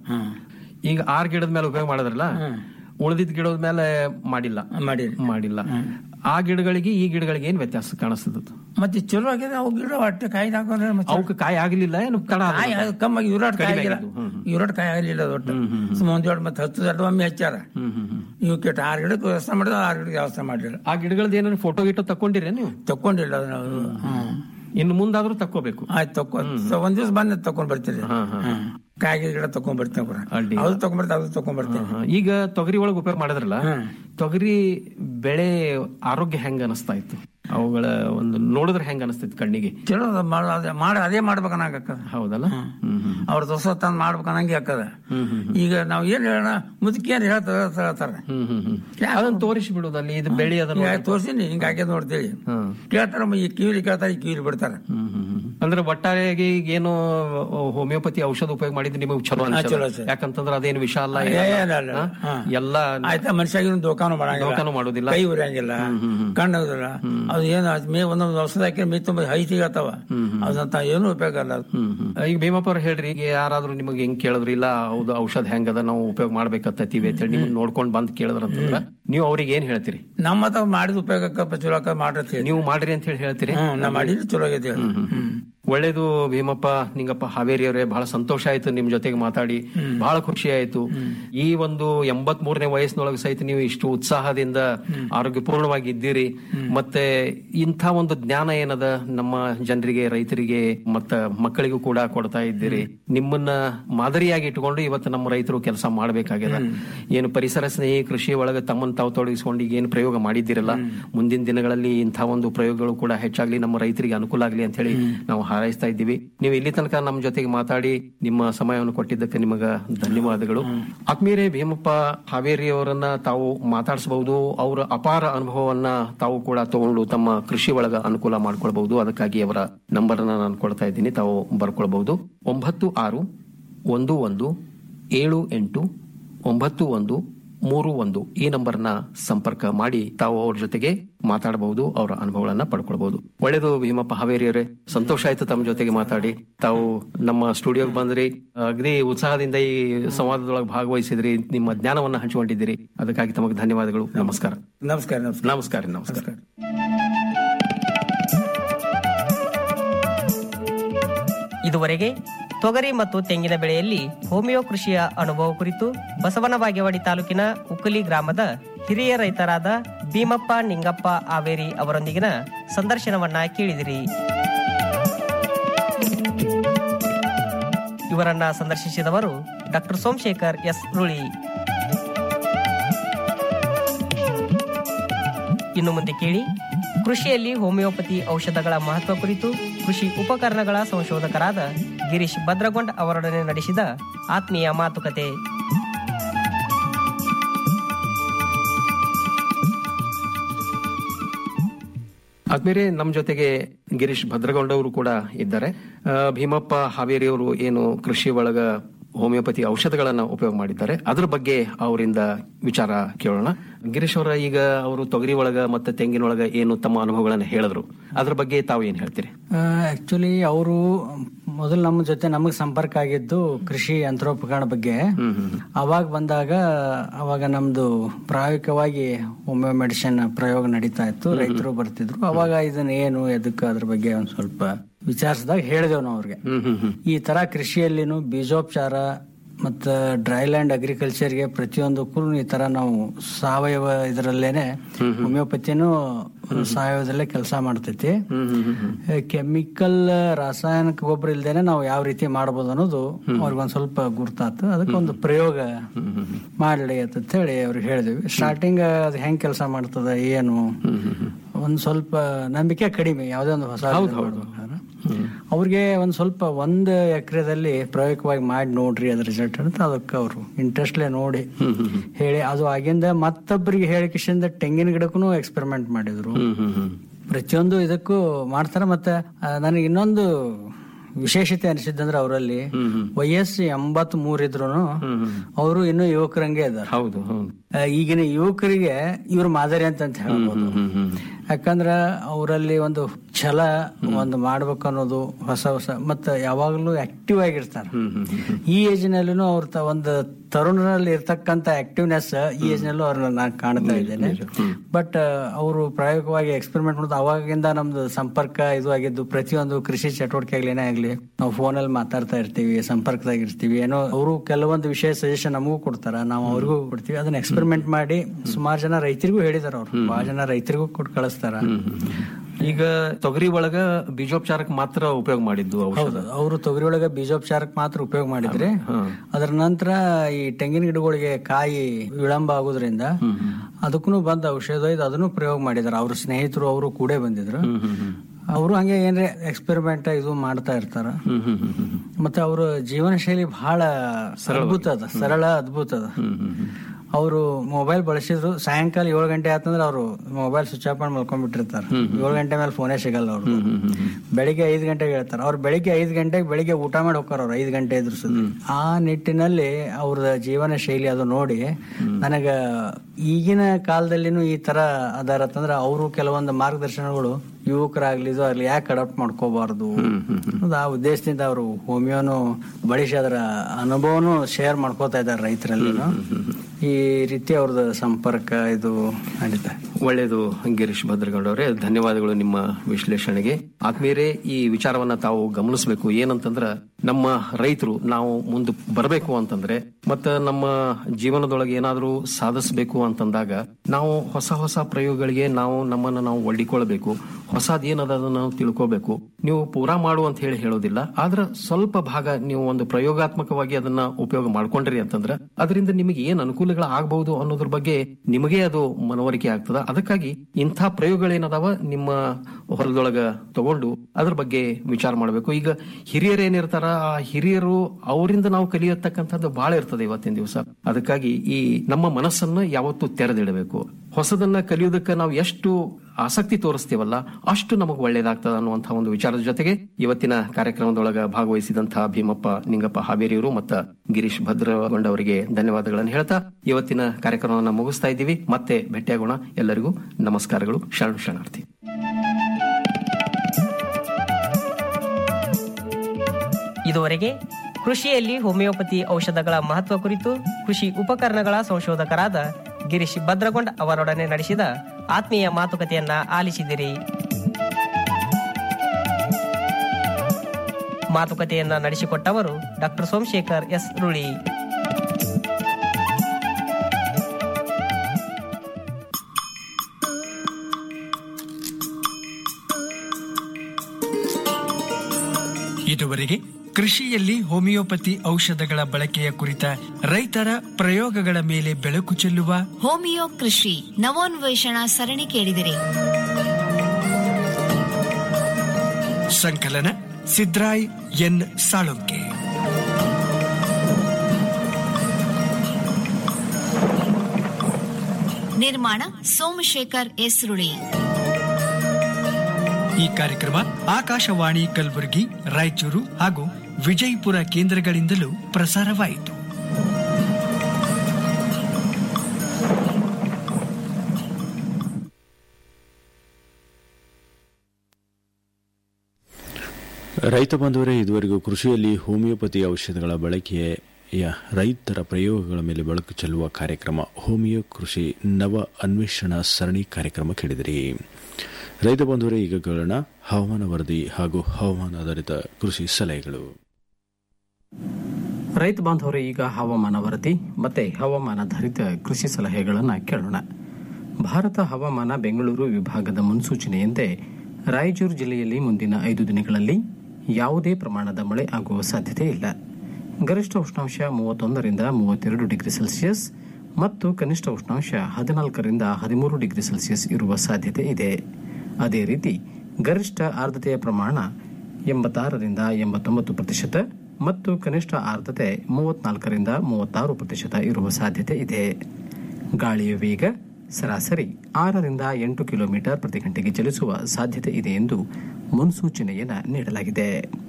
ಈಗ ಆರ್ ಗಿಡದ ಮೇಲೆ ಉಪಯೋಗ ಮಾಡಿದ್ರಲ್ಲ ಉಳಿದಿದ್ ಗಿಡದ ಮೇಲೆ ಮಾಡಿಲ್ಲ ಮಾಡಿ ಮಾಡಿಲ್ಲ ಆ ಗಿಡಗಳಿಗೆ ಈ ಗಿಡಗಳಿಗೆ ಏನ್ ವ್ಯತ್ಯಾಸ ಕಾಣಿಸ್ತದ ಮತ್ತೆ ಚಲೋ ಆಗ್ಯದ ಅವು ಗಿಡ ಅಟ್ಟೆ ಕಾಯಿ ಹಾಕೋದ್ರೆ ಮತ್ತೆ ಅವಕ್ಕೆ ಕಾಯಿ ಆಗ್ಲಿಲ್ಲ ಏನು ಕಣ ಆದ್ವು? ಕಾಯಿ ಅದು ಕಮ್ಮಾಗಿ ಇವ್ರಾಟ್ ಕಾಯಿ ಕಡಿಮೆ ಆಗಿಲ್ಲ ಆಗಿದ್ದು, ಹ್ಮ್, ಇವ್ರಾಟ್ ಕಾಯಿ ಆಗಲಿಲ್ಲ ಅದು ಒಟ್ಟು ಸುಮ್ಮ ಒಂದ್ ಎರಡು ಮತ್ತೆ ಹತ್ತು ಎರಡು ಒಮ್ಮೆ ಹಚ್ಚಾರ ಇವ್ ಕೆಟ್ಟ ಆರು ಗಿಡಕ್ಕೆ ವ್ಯವಸ್ಥೆ ಮಾಡಿದ ಆರು ಗಿಡಕ್ಕೆ ವ್ಯವಸ್ಥೆ ಮಾಡಿಲ್ಲ ಆ ಗಿಡಗಳದ್ದು ಏನಾದ್ರು ಫೋಟೋ ಗಿಟೋ ತಕೊಂಡಿರಿ ನೀವು ತಕೊಂಡಿಲ್ಲ ಅದನ್ನ ಅವ್ರು. ಹ್ಮ್. ಇನ್ನು ಮುಂದಾದ್ರೂ ತಕ್ಕೋಬೇಕು ಆಯ್ತು ತಕೊ ಒಂದ್ ದಿವಸ ಬಂದ ತಕೊಂಡ್ ಬರ್ತೀರಿ ಹ್ಮ್. ಕಾಯಿ ಗಿಡ ತಕೊಂಡ್ ಬರ್ತೀನಿ ಕೂಡ ಅಡ್ಡಿ ಅದು ತಕೊಂಡ್ ಬರ್ತೀನಿ ಅದು ತಕೊಂಡ್ ಬರ್ತೀನಿ ಹಾ, ಈಗ ತೊಗರಿ ಒಳಗೆ ಉಪಯೋಗ ಮಾಡಿದ್ರಲ್ಲ ತೊಗರಿ ಬೆಳೆ ಆರೋಗ್ಯ ಹೆಂಗ ಅನಿಸ್ತಾ ಇತ್ತು ಅವುಗಳ ಒಂದು ನೋಡಿದ್ರೆ ಹೆಂಗ ಅನಿಸ್ತೈತಿ ಕಣ್ಣಿಗೆ ಚಲೋ ಅದ ಮಾಡ ಅದೇ ಮಾಡ ಅದೇ ಮಾಡ್ಬೇಕನ್ನಾಗಕ್ಕದ ಹೌದಲ್ಲ ಅವ್ರ ದೋಸ ತಂದ್ ಮಾಡ್ಬೇಕನ್ನಂಗೆ ಹಾಕದ ಈಗ ನಾವ್ ಏನ್ ಹೇಳೋಣ ಮುದುಕಿ ಏನ್ ಹೇಳ್ತಾರ ಹೇಳ್ತಾರ ಹ್ಮ್ ಹ್ಮ್ ಹ್ಮ್ ಅದನ್ನ ತೋರಿಸಿ ಬಿಡುದು ಅಲ್ಲಿ ಇದು ಬೆಳೆ ಅದನ್ನ ಈಗ ತೋರ್ಸಿನಿ ಹಿಂಗ ಹಾಕ್ಯದ ನೋಡ್ತೇಳಿ ಹ್ಮ್. ಕೇಳ್ತಾರ ಈ ಕಿವಿಲಿ ಕೇಳ್ತಾರ ಈ ಕಿವಿಲಿ ಬಿಡ್ತಾರ ಅಂದ್ರೆ ಒಟ್ಟಾರೆಯಾಗಿ ಈಗ ಏನು ಹೋಮಿಯೋಪತಿ ಔಷಧ ಉಪಯೋಗ ಮಾಡಿದ್ದು ನಿಮಗೆ ಚಲೋ ಹಾ, ಅನ್ಸಲ್ಲ. ಚಲೋ ಅನ್ಸಲ್ಲ. ಯಾಕಂತಂದ್ರೆ ಅದೇನು ವಿಷ ಅಲ್ಲ ಏ, ಏನಲ್ಲ. ಇಲ್ಲ, ಇಲ್ಲ. ಹಾ? ಹಾ. ಎಲ್ಲ ಆಯ್ತಾ ಮನುಷ್ಯಾಗಿನ ದೋಕಾನು ಮಾಡಂಗಿಲ್ಲ ದೋಖಾನು ಮಾಡೋದಿಲ್ಲ. ಕೈ ಉರಿಯಂಗಿಲ್ಲ ಕಣ್ಣು ಹೋದಿಲ್ಲ ಅದು ಏನು ಅದ್ ಮೇ ಒಂದೊಂದು ಔಷಧ ಹಾಕಿ ಮೇ ತುಂಬ ಹೈತಿಗತ್ತವ ಅದಂತ ಏನು ಉಪಯೋಗ ಅಲ್ಲ ಅದು. ಈಗ ಭೀಮಪ್ಪ ಅವ್ರು ಹೇಳ್ರಿ ಈಗ ಯಾರಾದ್ರೂ ನಿಮಗೆ ಹೆಂಗ್ ಕೇಳಿದ್ರು ಇಲ್ಲ ಹೌದು ಔಷಧ ಹೆಂಗದ ನಾವು ಉಪಯೋಗ ಮಾಡ್ಬೇಕತ್ತೀವಿ ಅಂತ ಹೇಳಿ ನಿಮ್ಗೆ ನೋಡ್ಕೊಂಡ್ ಬಂದ್ ಕೇಳಿದ್ರ ಅಂತಂದ್ರ ನೀವು ಅವ್ರಿಗೆ ಏನ್ ಹೇಳ್ತೀರಿ ನಮ್ಮ ಹತ್ರ ಮಾಡಿದ ಉಪಯೋಗಕ್ಕ ಚಲೋ ಆಕ ಮಾಡ್ರಿ ನೀವು ಮಾಡ್ರಿ ಅಂತ ಹೇಳಿ ಹೇಳ್ತೀರಿ ಹ್ಮ್ ನಾ ಮಾಡಿದ್ರೆ ಚಲೋ ಆಗೈತಿ ಹ್ಮ್ ಒಳ್ಳೇದು ಭೀಮಪ್ಪ ನಿಂಗಪ್ಪ ಹಾವೇರಿ ಅವರೇ ಬಹಳ ಸಂತೋಷ ಆಯ್ತು ನಿಮ್ ಜೊತೆಗೆ ಮಾತಾಡಿ ಬಹಳ ಖುಷಿ ಆಯ್ತು ಈ ಒಂದು ಎಂಬತ್ ಮೂರನೇ ವಯಸ್ಸಿನೊಳಗೆ ಸಹಿತ ನೀವು ಇಷ್ಟು ಉತ್ಸಾಹದಿಂದ ಆರೋಗ್ಯಪೂರ್ಣವಾಗಿ ಇದ್ದೀರಿ ಮತ್ತೆ ಇಂಥ ಒಂದು ಜ್ಞಾನ ಏನದ ನಮ್ಮ ಜನರಿಗೆ ರೈತರಿಗೆ ಮತ್ತ ಮಕ್ಕಳಿಗೂ ಕೂಡ ಕೊಡ್ತಾ ಇದ್ದೀರಿ ನಿಮ್ಮನ್ನ ಮಾದರಿಯಾಗಿ ಇಟ್ಕೊಂಡು ಇವತ್ತು ನಮ್ಮ ರೈತರು ಕೆಲಸ ಮಾಡಬೇಕಾಗ್ಯದ ಏನು ಪರಿಸರ ಸ್ನೇಹಿ ಕೃಷಿ ಒಳಗೆ ತಮ್ಮನ್ನು ತಾವು ತೊಡಗಿಸ್ಕೊಂಡು ಈಗ ಏನು ಪ್ರಯೋಗ ಮಾಡಿದ್ದೀರಲ್ಲ ಮುಂದಿನ ದಿನಗಳಲ್ಲಿ ಇಂಥ ಒಂದು ಪ್ರಯೋಗಗಳು ಕೂಡ ಹೆಚ್ಚಾಗ್ಲಿ ನಮ್ಮ ರೈತರಿಗೆ ಅನುಕೂಲ ಆಗ್ಲಿ ಅಂತ ಹೇಳಿ ನಾವು ಹಾವೇರಿ ಹಾರೈಸ್ತಾ ಇದ್ದೀವಿ ನೀವು ಇಲ್ಲಿ ತನಕ ನಮ್ಮ ಜೊತೆಗೆ ಮಾತಾಡಿ ನಿಮ್ಮ ಸಮಯವನ್ನು ಕೊಟ್ಟಿದ್ದಕ್ಕೆ ನಿಮಗ ಧನ್ಯವಾದಗಳು ಆತ್ಮೀಯರೇ ಭೀಮಪ್ಪ ಹಾವೇರಿ ಅವರನ್ನ ತಾವು ಮಾತಾಡಿಸಬಹುದು ಅವರ ಅಪಾರ ಅನುಭವವನ್ನ ತಾವು ಕೂಡ ತಗೊಂಡು ತಮ್ಮ ಕೃಷಿ ಒಳಗ ಅನುಕೂಲ ಮಾಡ್ಕೊಳ್ಬಹುದು ಅದಕ್ಕಾಗಿ ಅವರ ನಂಬರ್ ಅನ್ನ ನಾನು ಕೊಡ್ತಾ ಇದ್ದೀನಿ ತಾವು ಬರ್ಕೊಳ್ಬಹುದು ಒಂಬತ್ತು ಆರು ಒಂದು ಒಂದು ಏಳು ಎಂಟು ಒಂಬತ್ತು ಒಂದು ಮೂರು ಒಂದು ಈ ನಂಬರ್ನ ಸಂಪರ್ಕ ಮಾಡಿ ತಾವು ಅವ್ರ ಜೊತೆಗೆ ಮಾತಾಡಬಹುದು ಅವರ ಅನುಭವಗಳನ್ನ ಪಡ್ಕೊಳ್ಬಹುದು ಒಳ್ಳೇದು ಭೀಮಪ್ಪ ಹಾವೇರಿಯವರೇ ಸಂತೋಷ ಆಯ್ತು ತಮ್ಮ ಜೊತೆಗೆ ಮಾತಾಡಿ ತಾವು ನಮ್ಮ ಸ್ಟುಡಿಯೋಗೆ ಬಂದ್ರಿ ಅಗದಿ ಉತ್ಸಾಹದಿಂದ ಈ ಸಂವಾದದೊಳಗೆ ಭಾಗವಹಿಸಿದ್ರಿ ನಿಮ್ಮ ಜ್ಞಾನವನ್ನ ಹಂಚಿಕೊಂಡಿದ್ದೀರಿ ಅದಕ್ಕಾಗಿ ತಮಗೆ ಧನ್ಯವಾದಗಳು ನಮಸ್ಕಾರ ನಮಸ್ಕಾರ ನಮಸ್ಕಾರ ನಮಸ್ಕಾರ ನಮಸ್ಕಾರ ಇದುವರೆಗೆ ತೊಗರಿ ಮತ್ತು ತೆಂಗಿನ ಬೆಳೆಯಲ್ಲಿ ಹೋಮಿಯೋ ಕೃಷಿಯ ಅನುಭವ ಕುರಿತು ಬಸವನ ಬಾಗೇವಾಡಿ ತಾಲೂಕಿನ ಉಕ್ಕಲಿ ಗ್ರಾಮದ ಹಿರಿಯ ರೈತರಾದ ಭೀಮಪ್ಪ ನಿಂಗಪ್ಪ ಆವೇರಿ ಅವರೊಂದಿಗಿನ ಸಂದರ್ಶನವನ್ನ ಕೇಳಿದಿರಿ ಇವರನ್ನ ಸಂದರ್ಶಿಸಿದವರು ಡಾಕ್ಟರ್ ಸೋಮಶೇಖರ್ ಎಸ್ ರುಳಿ ಇನ್ನು ಮುಂದೆ ಕೇಳಿ ಕೃಷಿಯಲ್ಲಿ ಹೋಮಿಯೋಪತಿ ಔಷಧಗಳ ಮಹತ್ವ ಕುರಿತು ಕೃಷಿ ಉಪಕರಣಗಳ ಸಂಶೋಧಕರಾದ ಗಿರೀಶ್ ಭದ್ರಗೊಂಡ್ ಅವರೊಡನೆ ನಡೆಸಿದ ಆತ್ಮೀಯ ಮಾತುಕತೆ ಆದ್ಮೇಲೆ ನಮ್ಮ ಜೊತೆಗೆ ಗಿರೀಶ್ ಭದ್ರಗೌಡ ಅವರು ಕೂಡ ಇದ್ದಾರೆ ಆ, ಭೀಮಪ್ಪ ಹಾವೇರಿ ಅವರು ಏನು ಕೃಷಿ ಒಳಗ ಹೋಮಿಯೋಪತಿ ಔಷಧಗಳನ್ನ ಉಪಯೋಗ ಮಾಡಿದ್ದಾರೆ ಅದ್ರ ಬಗ್ಗೆ ಅವರಿಂದ ವಿಚಾರ ಕೇಳೋಣ ಗಿರೀಶ್ ಅವರ ಈಗ ಅವರು ತೊಗರಿ ಒಳಗ ಮತ್ತೆ ತೆಂಗಿನೊಳಗ ಏನು ತಮ್ಮ ಅನುಭವಗಳನ್ನ ಹೇಳಿದ್ರು ಅದ್ರ ಬಗ್ಗೆ ತಾವು ಏನ್ ಹೇಳ್ತೀರಿ ಆಕ್ಚುಲಿ ಅವರು ಮೊದಲು ನಮ್ಮ ಜೊತೆ ನಮಗ್ ಸಂಪರ್ಕ ಆಗಿದ್ದು ಕೃಷಿ ಯಂತ್ರೋಪಕರಣ ಬಗ್ಗೆ ಅವಾಗ ಬಂದಾಗ ಅವಾಗ ನಮ್ದು ಪ್ರಾಯೋಗಿಕವಾಗಿ ಹೋಮಿಯೋ ಮೆಡಿಸಿನ್ ಪ್ರಯೋಗ ನಡೀತಾ ಇತ್ತು ರೈತರು ಬರ್ತಿದ್ರು ಅವಾಗ ಇದನ್ನ ಏನು ಎದಕ್ಕೆ ಅದ್ರ ಬಗ್ಗೆ ಒಂದ್ ಸ್ವಲ್ಪ ವಿಚಾರಿಸಿದಾಗ ಹೇಳಿದೆವು ನಾವು ಅವ್ರಿಗೆ ಈ ತರ ಕೃಷಿಯಲ್ಲಿನೂ ಬೀಜೋಪಚಾರ ಮತ್ತ ಡ್ರೈಲ್ಯಾಂಡ್ ಅಗ್ರಿಕಲ್ಚರ್ಗೆ ಪ್ರತಿಯೊಂದಕ್ಕೂ ಈ ತರ ನಾವು ಸಾವಯವ ಇದರಲ್ಲೇನೆ ಹೋಮಿಯೋಪತಿನೂ ಸಾವಯವದಲ್ಲೇ ಕೆಲಸ ಮಾಡ್ತೈತಿ ಕೆಮಿಕಲ್ ರಾಸಾಯನಿಕ ಗೊಬ್ಬರ ಇಲ್ದೇನೆ ನಾವು ಯಾವ ರೀತಿ ಮಾಡ್ಬೋದು ಅನ್ನೋದು ಅವ್ರಿಗೊಂದ್ ಸ್ವಲ್ಪ ಗುರ್ತಾತು ಅದಕ್ಕೆ ಒಂದು ಪ್ರಯೋಗ ಮಾಡ್ಲಿ ಅಂತ ಹೇಳಿ ಅವ್ರಿಗೆ ಹೇಳಿದ್ವಿ ಸ್ಟಾರ್ಟಿಂಗ್ ಅದು ಹೆಂಗ್ ಕೆಲಸ ಮಾಡ್ತದ ಏನು ಒಂದ್ ಸ್ವಲ್ಪ ನಂಬಿಕೆ ಕಡಿಮೆ ಯಾವ್ದೇ ಒಂದು ಹೊಸ ಮಾಡ್ಬೇಕಾದ್ರೆ. ಅವ್ರಿಗೆ ಒಂದ್ ಸ್ವಲ್ಪ ಒಂದ್ ಎಕರೆದಲ್ಲಿ ಪ್ರಯೋಗವಾಗಿ ಮಾಡಿ ನೋಡ್ರಿ ಅದ್ರ ರಿಸಲ್ಟ್ ಅಂತ ಅದಕ್ಕೆ ಅವರು ಇಂಟ್ರೆಸ್ಟ್ಲೆ ನೋಡಿ ಹೇಳಿ ಅದು ಆಗಿಂದ ಮತ್ತೊಬ್ಬರಿಗೆ ಹೇಳಿಕಿಸಿಂದ ತೆಂಗಿನ ಗಿಡಕ್ಕೂ ಎಕ್ಸ್ಪೆರಿಮೆಂಟ್ ಮಾಡಿದ್ರು ಪ್ರತಿಯೊಂದು ಇದಕ್ಕೂ ಮಾಡ್ತಾರ ಮತ್ತೆ ಆ, ನನಗೆ ಇನ್ನೊಂದು ವಿಶೇಷತೆ ಅನಿಸಿದ್ದಂದ್ರೆ ಅವರಲ್ಲಿ ವಯಸ್ಸು ಎಂಬತ್ ಮೂರ್ ಇದ್ರು ಅವರು ಇನ್ನೂ ಯುವಕರಂಗೆ ಇದ್ದಾರೆ ಹೌದು ಹೌದು ಆ, ಈಗಿನ ಯುವಕರಿಗೆ ಇವ್ರ ಮಾದರಿ ಅಂತ ಅಂತ ಹೇಳ್ಬೋದು ಯಾಕಂದ್ರ ಅವರಲ್ಲಿ ಒಂದು ಛಲ ಒಂದು ಮಾಡ್ಬೇಕು ಅನ್ನೋದು ಹೊಸ ಹೊಸ ಮತ್ತ ಯಾವಾಗ್ಲೂ ಆಕ್ಟಿವ್ ಆಗಿರ್ತಾರ ಈ ಏಜ್ ನಲ್ಲೂ ಅವ್ರ ತ- ಒಂದು ತರುಣರಲ್ಲಿ ಇರ್ತಕ್ಕಂತ ಆಕ್ಟಿವ್ನೆಸ್ ಈ ಏಜ್ ನಲ್ಲೂ ಅವ್ರನ್ನ ನಾನು ಕಾಣ್ತಾ ಇದ್ದೇನೆ ಬಟ್ ಅವರು ಪ್ರಾಯೋಗಿಕವಾಗಿ ಎಕ್ಸ್ಪೆರಿಮೆಂಟ್ ಮಾಡೋದು ಅವಾಗಿಂದ ನಮ್ದು ಸಂಪರ್ಕ ಇದು ಆಗಿದ್ದು ಪ್ರತಿಯೊಂದು ಕೃಷಿ ಚಟುವಟಿಕೆ ಆಗ್ಲಿ ಏನೇ ಆಗ್ಲಿ ನಾವು ಫೋನಲ್ಲಿ ಮಾತಾಡ್ತಾ ಇರ್ತೀವಿ ಸಂಪರ್ಕದಾಗ ಇರ್ತೀವಿ ಏನೋ ಅವರು ಕೆಲವೊಂದು ವಿಷಯ ಸಜೆಷನ್ ನಮಗೂ ಕೊಡ್ತಾರ ನಾವು ಅವ್ರಿಗೂ ಕೊಡ್ತೀವಿ ಅದನ್ನ ಎಕ್ಸ್ಪೆರಿಮೆಂಟ್ ಮಾಡಿ ಸುಮಾರು ಜನ ರೈತರಿಗೂ ಹೇಳಿದಾರ ಅವ್ರು ಬಹಳ ಜನ ರೈತರಿಗೂ ಕೊಟ್ಟು ಕಳಿಸ್ತಾರ ಈಗ ತೊಗರಿ ಒಳಗ ಬೀಜೋಪಚಾರಕ್ಕೆ ಮಾತ್ರ ಉಪಯೋಗ ಮಾಡಿದ್ದು ಔಷಧ ಹೌದು ಅವರು ತೊಗರಿ ಒಳಗ ಬೀಜೋಪಚಾರಕ್ಕೆ ಮಾತ್ರ ಉಪಯೋಗ ಮಾಡಿದ್ರೆ ಅದರ ನಂತರ ಈ ತೆಂಗಿನ ಗಿಡಗಳಿಗೆ ಕಾಯಿ ವಿಳಂಬ ಆಗೋದ್ರಿಂದ ಅದಕ್ಕೂ ಬಂದ ಔಷಧ ಇದು ಅದನ್ನು ಪ್ರಯೋಗ ಮಾಡಿದಾರೆ ಅವ್ರ ಸ್ನೇಹಿತರು ಅವರು ಕೂಡ ಬಂದಿದ್ರು ಅವರು ಹಂಗೆ ಏನ್ರೆ ಎಕ್ಸ್ಪೆರಿಮೆಂಟ್ ಇದು ಮಾಡ್ತಾ ಇರ್ತಾರ ಮತ್ತೆ ಅವ್ರ ಜೀವನ ಶೈಲಿ ಬಹಳ ಅದ್ಭುತ ಅದ ಸರಳ ಅದ್ಭುತ ಅದ ಅವರು ಮೊಬೈಲ್ ಬಳಸಿದ್ರು ಸಾಯಂಕಾಲ ಏಳು ಗಂಟೆ ಆತಂದ್ರೆ ಅವರು ಮೊಬೈಲ್ ಸ್ವಿಚ್ ಆಫ್ ಮಾಡಿ ಮಲ್ಕೊಂಡ್ಬಿಟ್ಟಿರ್ತಾರೆ ಏಳು ಗಂಟೆ ಮೇಲೆ ಫೋನೇ ಸಿಗಲ್ಲ ಅವ್ರು ಬೆಳಿಗ್ಗೆ ಐದು ಗಂಟೆಗೆ ಹೇಳ್ತಾರೆ ಅವ್ರು ಬೆಳಿಗ್ಗೆ ಐದು ಗಂಟೆಗೆ ಬೆಳಿಗ್ಗೆ ಊಟ ಮಾಡಿ ಹೋಗ್ತಾರ ಅವ್ರು ಐದು ಗಂಟೆ ಇದ್ರು ಸುದ್ದಿ ಆ ನಿಟ್ಟಿನಲ್ಲಿ ಅವ್ರ ಜೀವನ ಶೈಲಿ ಅದು ನೋಡಿ ನನಗ ಈಗಿನ ಕಾಲದಲ್ಲಿನೂ ಈ ತರ ಅದಾರತ್ತಂದ್ರ ಅವರು ಕೆಲವೊಂದು ಮಾರ್ಗದರ್ಶನಗಳು ಯುವಕರಾಗ್ಲಿ ಇದು ಆಗ್ಲಿ ಯಾಕೆ ಅಡಾಪ್ಟ್ ಮಾಡ್ಕೋಬಾರ್ದು ಅನ್ನೋದು ಆ ಉದ್ದೇಶದಿಂದ ಅವರು ಹೋಮಿಯೋನು ಬಳಸಿ ಅದರ ಅನುಭವನು ಶೇರ್ ಮಾಡ್ಕೋತಾ ಇದ್ದಾರೆ ರೈತರಲ್ಲಿ ಈ ರೀತಿ ಅವ್ರದ್ದು ಸಂಪರ್ಕ ಇದು ನಡೀತಾ ಒಳ್ಳೆಯದು ಗಿರೀಶ್ ಭದ್ರಗೌಡ ಅವರೇ ಧನ್ಯವಾದಗಳು ನಿಮ್ಮ ವಿಶ್ಲೇಷಣೆಗೆ ಆತ್ಮೀಯರೇ ಈ ವಿಚಾರವನ್ನ ತಾವು ಗಮನಿಸಬೇಕು ಏನಂತಂದ್ರ ನಮ್ಮ ರೈತರು ನಾವು ಮುಂದೆ ಬರಬೇಕು ಅಂತಂದ್ರೆ ಮತ್ತ ನಮ್ಮ ಜೀವನದೊಳಗೆ ಏನಾದರೂ ಸಾಧಿಸಬೇಕು ಅಂತಂದಾಗ ನಾವು ಹೊಸ ಹೊಸ ಪ್ರಯೋಗಗಳಿಗೆ ನಾವು ನಮ್ಮನ್ನ ನಾವು ಒಡ್ಡಿಕೊಳ್ಬೇಕು ಹೊಸದ್ ಏನದ ಅದನ್ನ ನಾವು ತಿಳ್ಕೋಬೇಕು ನೀವು ಪೂರಾ ಮಾಡು ಅಂತ ಹೇಳಿ ಹೇಳೋದಿಲ್ಲ ಆದ್ರ ಸ್ವಲ್ಪ ಭಾಗ ನೀವು ಒಂದು ಪ್ರಯೋಗಾತ್ಮಕವಾಗಿ ಅದನ್ನ ಉಪಯೋಗ ಮಾಡ್ಕೊಂಡ್ರಿ ಅಂತಂದ್ರ ಅದರಿಂದ ನಿಮಗೆ ಏನ್ ಅನುಕೂಲ ಅನುಕೂಲಗಳು ಆಗಬಹುದು ಅನ್ನೋದ್ರ ಬಗ್ಗೆ ನಿಮಗೆ ಅದು ಮನವರಿಕೆ ಆಗ್ತದ ಅದಕ್ಕಾಗಿ ಇಂಥ ಪ್ರಯೋಗಗಳೇನದಾವ ನಿಮ್ಮ ಹೊಲದೊಳಗ ತಗೊಂಡು ಅದ್ರ ಬಗ್ಗೆ ವಿಚಾರ ಮಾಡಬೇಕು ಈಗ ಹಿರಿಯರು ಏನಿರ್ತಾರ ಆ ಹಿರಿಯರು ಅವರಿಂದ ನಾವು ಕಲಿಯತಕ್ಕಂಥದ್ದು ಬಹಳ ಇರ್ತದೆ ಇವತ್ತಿನ ದಿವಸ ಅದಕ್ಕಾಗಿ ಈ ನಮ್ಮ ಮನಸ್ಸನ್ನ ಯಾವತ್ತೂ ತೆರೆದಿಡಬೇಕು ಹೊಸದನ್ನ ಕಲಿಯೋದಕ್ಕೆ ನಾವು ಎಷ್ಟು ಆಸಕ್ತಿ ತೋರಿಸ್ತೀವಲ್ಲ ಅಷ್ಟು ನಮಗೆ ಒಳ್ಳೇದಾಗ್ತದ ಅನ್ನುವಂತಹ ಒಂದು ವಿಚಾರದ ಜೊತೆಗೆ ಇವತ್ತಿನ ಕಾರ್ಯಕ್ರಮದೊಳಗ ಭಾಗವಹಿಸಿದಂತಹ ಭೀಮಪ್ಪ ನಿಂಗಪ್ಪ ಹಾವೇರಿಯವರು ಮತ್ತು ಗಿರೀಶ್ ಭದ್ರಗೊಂಡ ಅವರಿಗೆ ಧನ್ಯವಾದಗಳನ್ನು ಹೇಳ್ತಾ ಇವತ್ತಿನ ಕಾರ್ಯಕ್ರಮವನ್ನು ಮುಗಿಸ್ತಾ ಇದ್ದೀವಿ ಮತ್ತೆ ಭೇಟಿಯಾಗೋಣ ಎಲ್ಲರಿಗೂ ನಮಸ್ಕಾರಗಳು ಶರಣು ಶರಣಾರ್ಥಿ ಇದುವರೆಗೆ ಕೃಷಿಯಲ್ಲಿ ಹೋಮಿಯೋಪತಿ ಔಷಧಗಳ ಮಹತ್ವ ಕುರಿತು ಕೃಷಿ ಉಪಕರಣಗಳ ಸಂಶೋಧಕರಾದ ಗಿರೀಶ್ ಭದ್ರಗೊಂಡ್ ಅವರೊಡನೆ ನಡೆಸಿದ ಆತ್ಮೀಯ ಮಾತುಕತೆಯನ್ನ ಆಲಿಸಿದಿರಿ ಮಾತುಕತೆಯನ್ನ ನಡೆಸಿಕೊಟ್ಟವರು ಡಾಕ್ಟರ್ ಸೋಮಶೇಖರ್ ಎಸ್ ರುಳಿ ಇದುವರೆಗೆ ಕೃಷಿಯಲ್ಲಿ ಹೋಮಿಯೋಪತಿ ಔಷಧಗಳ ಬಳಕೆಯ ಕುರಿತ ರೈತರ ಪ್ರಯೋಗಗಳ ಮೇಲೆ ಬೆಳಕು ಚೆಲ್ಲುವ ಹೋಮಿಯೋ ಕೃಷಿ ನವೋನ್ವೇಷಣಾ ಸರಣಿ ಕೇಳಿದಿರಿ ಸಂಕಲನ ಸಿದ್ರಾಯ್ ಎನ್ ಸಾಳುಂಕೆ ನಿರ್ಮಾಣ ಸೋಮಶೇಖರ್ ಎಸ್ರುಳಿ ಈ ಕಾರ್ಯಕ್ರಮ ಆಕಾಶವಾಣಿ ಕಲಬುರಗಿ ರಾಯಚೂರು ಹಾಗೂ ವಿಜಯಪುರ ಕೇಂದ್ರಗಳಿಂದಲೂ ಪ್ರಸಾರವಾಯಿತು ರೈತ ಬಾಂಧವರೇ ಇದುವರೆಗೂ ಕೃಷಿಯಲ್ಲಿ ಹೋಮಿಯೋಪತಿ ಔಷಧಗಳ ಬಳಕೆಯ ರೈತರ ಪ್ರಯೋಗಗಳ ಮೇಲೆ ಬೆಳಕು ಚೆಲ್ಲುವ ಕಾರ್ಯಕ್ರಮ ಹೋಮಿಯೋ ಕೃಷಿ ನವ ಅನ್ವೇಷಣಾ ಸರಣಿ ಕಾರ್ಯಕ್ರಮ ಕೇಳಿದಿರಿ ರೈತ ಬಾಂಧವರೇ ಈಗ ಕೇಳೋಣ ಹವಾಮಾನ ವರದಿ ಹಾಗೂ ಹವಾಮಾನ ಆಧಾರಿತ ಕೃಷಿ ಸಲಹೆಗಳು ರೈತ ಬಾಂಧವರೇ ಈಗ ಹವಾಮಾನ ವರದಿ ಮತ್ತೆ ಹವಾಮಾನಾಧಾರಿತ ಕೃಷಿ ಸಲಹೆಗಳನ್ನು ಕೇಳೋಣ ಭಾರತ ಹವಾಮಾನ ಬೆಂಗಳೂರು ವಿಭಾಗದ ಮುನ್ಸೂಚನೆಯಂತೆ ರಾಯಚೂರು ಜಿಲ್ಲೆಯಲ್ಲಿ ಮುಂದಿನ ಐದು ದಿನಗಳಲ್ಲಿ ಯಾವುದೇ ಪ್ರಮಾಣದ ಮಳೆ ಆಗುವ ಸಾಧ್ಯತೆ ಇಲ್ಲ ಗರಿಷ್ಠ ಉಷ್ಣಾಂಶ ಮೂವತ್ತೊಂದರಿಂದ ಮೂವತ್ತೆರಡು ಡಿಗ್ರಿ ಸೆಲ್ಸಿಯಸ್ ಮತ್ತು ಕನಿಷ್ಠ ಉಷ್ಣಾಂಶ ಹದಿನಾಲ್ಕರಿಂದ ಹದಿಮೂರು ಡಿಗ್ರಿ ಸೆಲ್ಸಿಯಸ್ ಇರುವ ಸಾಧ್ಯತೆ ಇದೆ ಅದೇ ರೀತಿ ಗರಿಷ್ಠ ಆರ್ದ್ರತೆಯ ಪ್ರಮಾಣ ಎಂಬತ್ತಾರರಿಂದ ಎಂಬತ್ತೊಂಬತ್ತು ಪ್ರತಿಶತ ಮತ್ತು ಕನಿಷ್ಠ ಆರ್ದ್ರತೆ ಮೂವತ್ನಾಲ್ಕರಿಂದ ಮೂವತ್ತಾರು ಪ್ರತಿಶತ ಇರುವ ಸಾಧ್ಯತೆ ಇದೆ ಗಾಳಿಯ ವೇಗ ಸರಾಸರಿ ಆರರಿಂದ ಎಂಟು ಕಿಲೋಮೀಟರ್ ಪ್ರತಿ ಗಂಟೆಗೆ ಚಲಿಸುವ ಸಾಧ್ಯತೆ ಇದೆ ಎಂದು ಮುನ್ಸೂಚನೆಯನ್ನು ನೀಡಲಾಗಿದೆ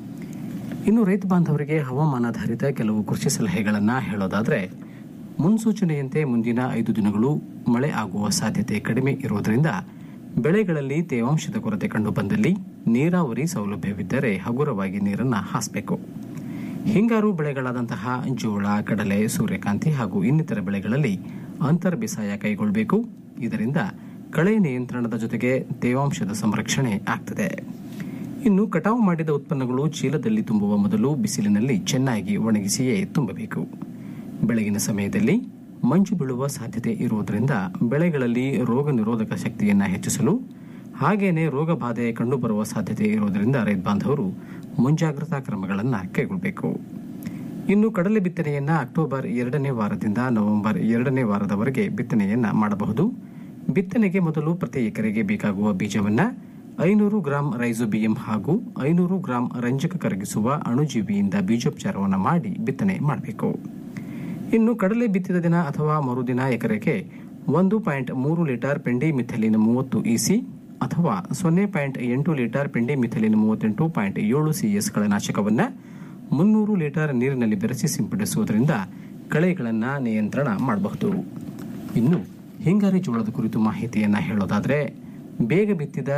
ಇನ್ನು ರೈತ ಬಾಂಧವರಿಗೆ ಹವಾಮಾನಾಧಾರಿತ ಕೆಲವು ಕೃಷಿ ಸಲಹೆಗಳನ್ನು ಹೇಳೋದಾದರೆ ಮುನ್ಸೂಚನೆಯಂತೆ ಮುಂದಿನ ಐದು ದಿನಗಳು ಮಳೆ ಆಗುವ ಸಾಧ್ಯತೆ ಕಡಿಮೆ ಇರುವುದರಿಂದ ಬೆಳೆಗಳಲ್ಲಿ ತೇವಾಂಶದ ಕೊರತೆ ಕಂಡು ಬಂದಲ್ಲಿ ನೀರಾವರಿ ಸೌಲಭ್ಯವಿದ್ದರೆ ಹಗುರವಾಗಿ ನೀರನ್ನು ಹಾಸಬೇಕು ಹಿಂಗಾರು ಬೆಳೆಗಳಾದಂತಹ ಜೋಳ ಕಡಲೆ ಸೂರ್ಯಕಾಂತಿ ಹಾಗೂ ಇನ್ನಿತರ ಬೆಳೆಗಳಲ್ಲಿ ಅಂತರ್ ಬೇಸಾಯ ಕೈಗೊಳ್ಳಬೇಕು ಇದರಿಂದ ಕಳೆ ನಿಯಂತ್ರಣದ ಜೊತೆಗೆ ತೇವಾಂಶದ ಸಂರಕ್ಷಣೆ ಆಗ್ತದೆ ಇನ್ನು ಕಟಾವು ಮಾಡಿದ ಉತ್ಪನ್ನಗಳು ಚೀಲದಲ್ಲಿ ತುಂಬುವ ಮೊದಲು ಬಿಸಿಲಿನಲ್ಲಿ ಚೆನ್ನಾಗಿ ಒಣಗಿಸಿಯೇ ತುಂಬಬೇಕು ಬೆಳಗಿನ ಸಮಯದಲ್ಲಿ ಮಂಜು ಬೀಳುವ ಸಾಧ್ಯತೆ ಇರುವುದರಿಂದ ಬೆಳೆಗಳಲ್ಲಿ ರೋಗ ನಿರೋಧಕ ಶಕ್ತಿಯನ್ನು ಹೆಚ್ಚಿಸಲು ಹಾಗೇನೆ ರೋಗ ಬಾಧೆ ಕಂಡುಬರುವ ಸಾಧ್ಯತೆ ಇರುವುದರಿಂದ ರೈತ ಬಾಂಧವರು ಮುಂಜಾಗ್ರತಾ ಕ್ರಮಗಳನ್ನು ಕೈಗೊಳ್ಳಬೇಕು ಇನ್ನು ಕಡಲೆ ಬಿತ್ತನೆಯನ್ನ ಅಕ್ಟೋಬರ್ ಎರಡನೇ ವಾರದಿಂದ ನವೆಂಬರ್ ಎರಡನೇ ವಾರದವರೆಗೆ ಬಿತ್ತನೆಯನ್ನ ಮಾಡಬಹುದು ಬಿತ್ತನೆಗೆ ಮೊದಲು ಪ್ರತಿ ಎಕರೆಗೆ ಬೇಕಾಗುವ ಬೀಜವನ್ನ ಐನೂರು ಗ್ರಾಂ ರೈಸೋಬಿಯಂ ಹಾಗೂ ಐನೂರು ಗ್ರಾಂ ರಂಜಕ ಕರಗಿಸುವ ಅಣುಜೀವಿಯಿಂದ ಬೀಜೋಪಚಾರವನ್ನು ಮಾಡಿ ಬಿತ್ತನೆ ಮಾಡಬೇಕು ಇನ್ನು ಕಡಲೆ ಬಿತ್ತಿದ ದಿನ ಅಥವಾ ಮರುದಿನ ಎಕರೆಗೆ ಒಂದು ಪಾಯಿಂಟ್ ಮೂರು ಲೀಟರ್ ಪೆಂಡಿ ಮಿಥಲಿನ್ ಮೂವತ್ತು ಇಸಿ ಅಥವಾ ಸೊನ್ನೆ ಪಾಯಿಂಟ್ ಎಂಟು ಲೀಟರ್ ಪೆಂಡಿ ಮಿಥಲಿನ್ ಮೂವತ್ತೆಂಟು ಪಾಯಿಂಟ್ ಏಳು ಸಿಎಸ್ ಕಳೆನಾಶಕವನ್ನು ಮುನ್ನೂರು ಲೀಟರ್ ನೀರಿನಲ್ಲಿ ಬೆರೆಸಿ ಸಿಂಪಡಿಸುವುದರಿಂದ ಕಳೆಗಳನ್ನು ನಿಯಂತ್ರಣ ಮಾಡಬಹುದು ಇನ್ನು ಹಿಂಗಾರಿ ಜೋಳದ ಕುರಿತು ಮಾಹಿತಿಯನ್ನು ಹೇಳೋದಾದರೆ ಬೇಗ ಬಿತ್ತಿದ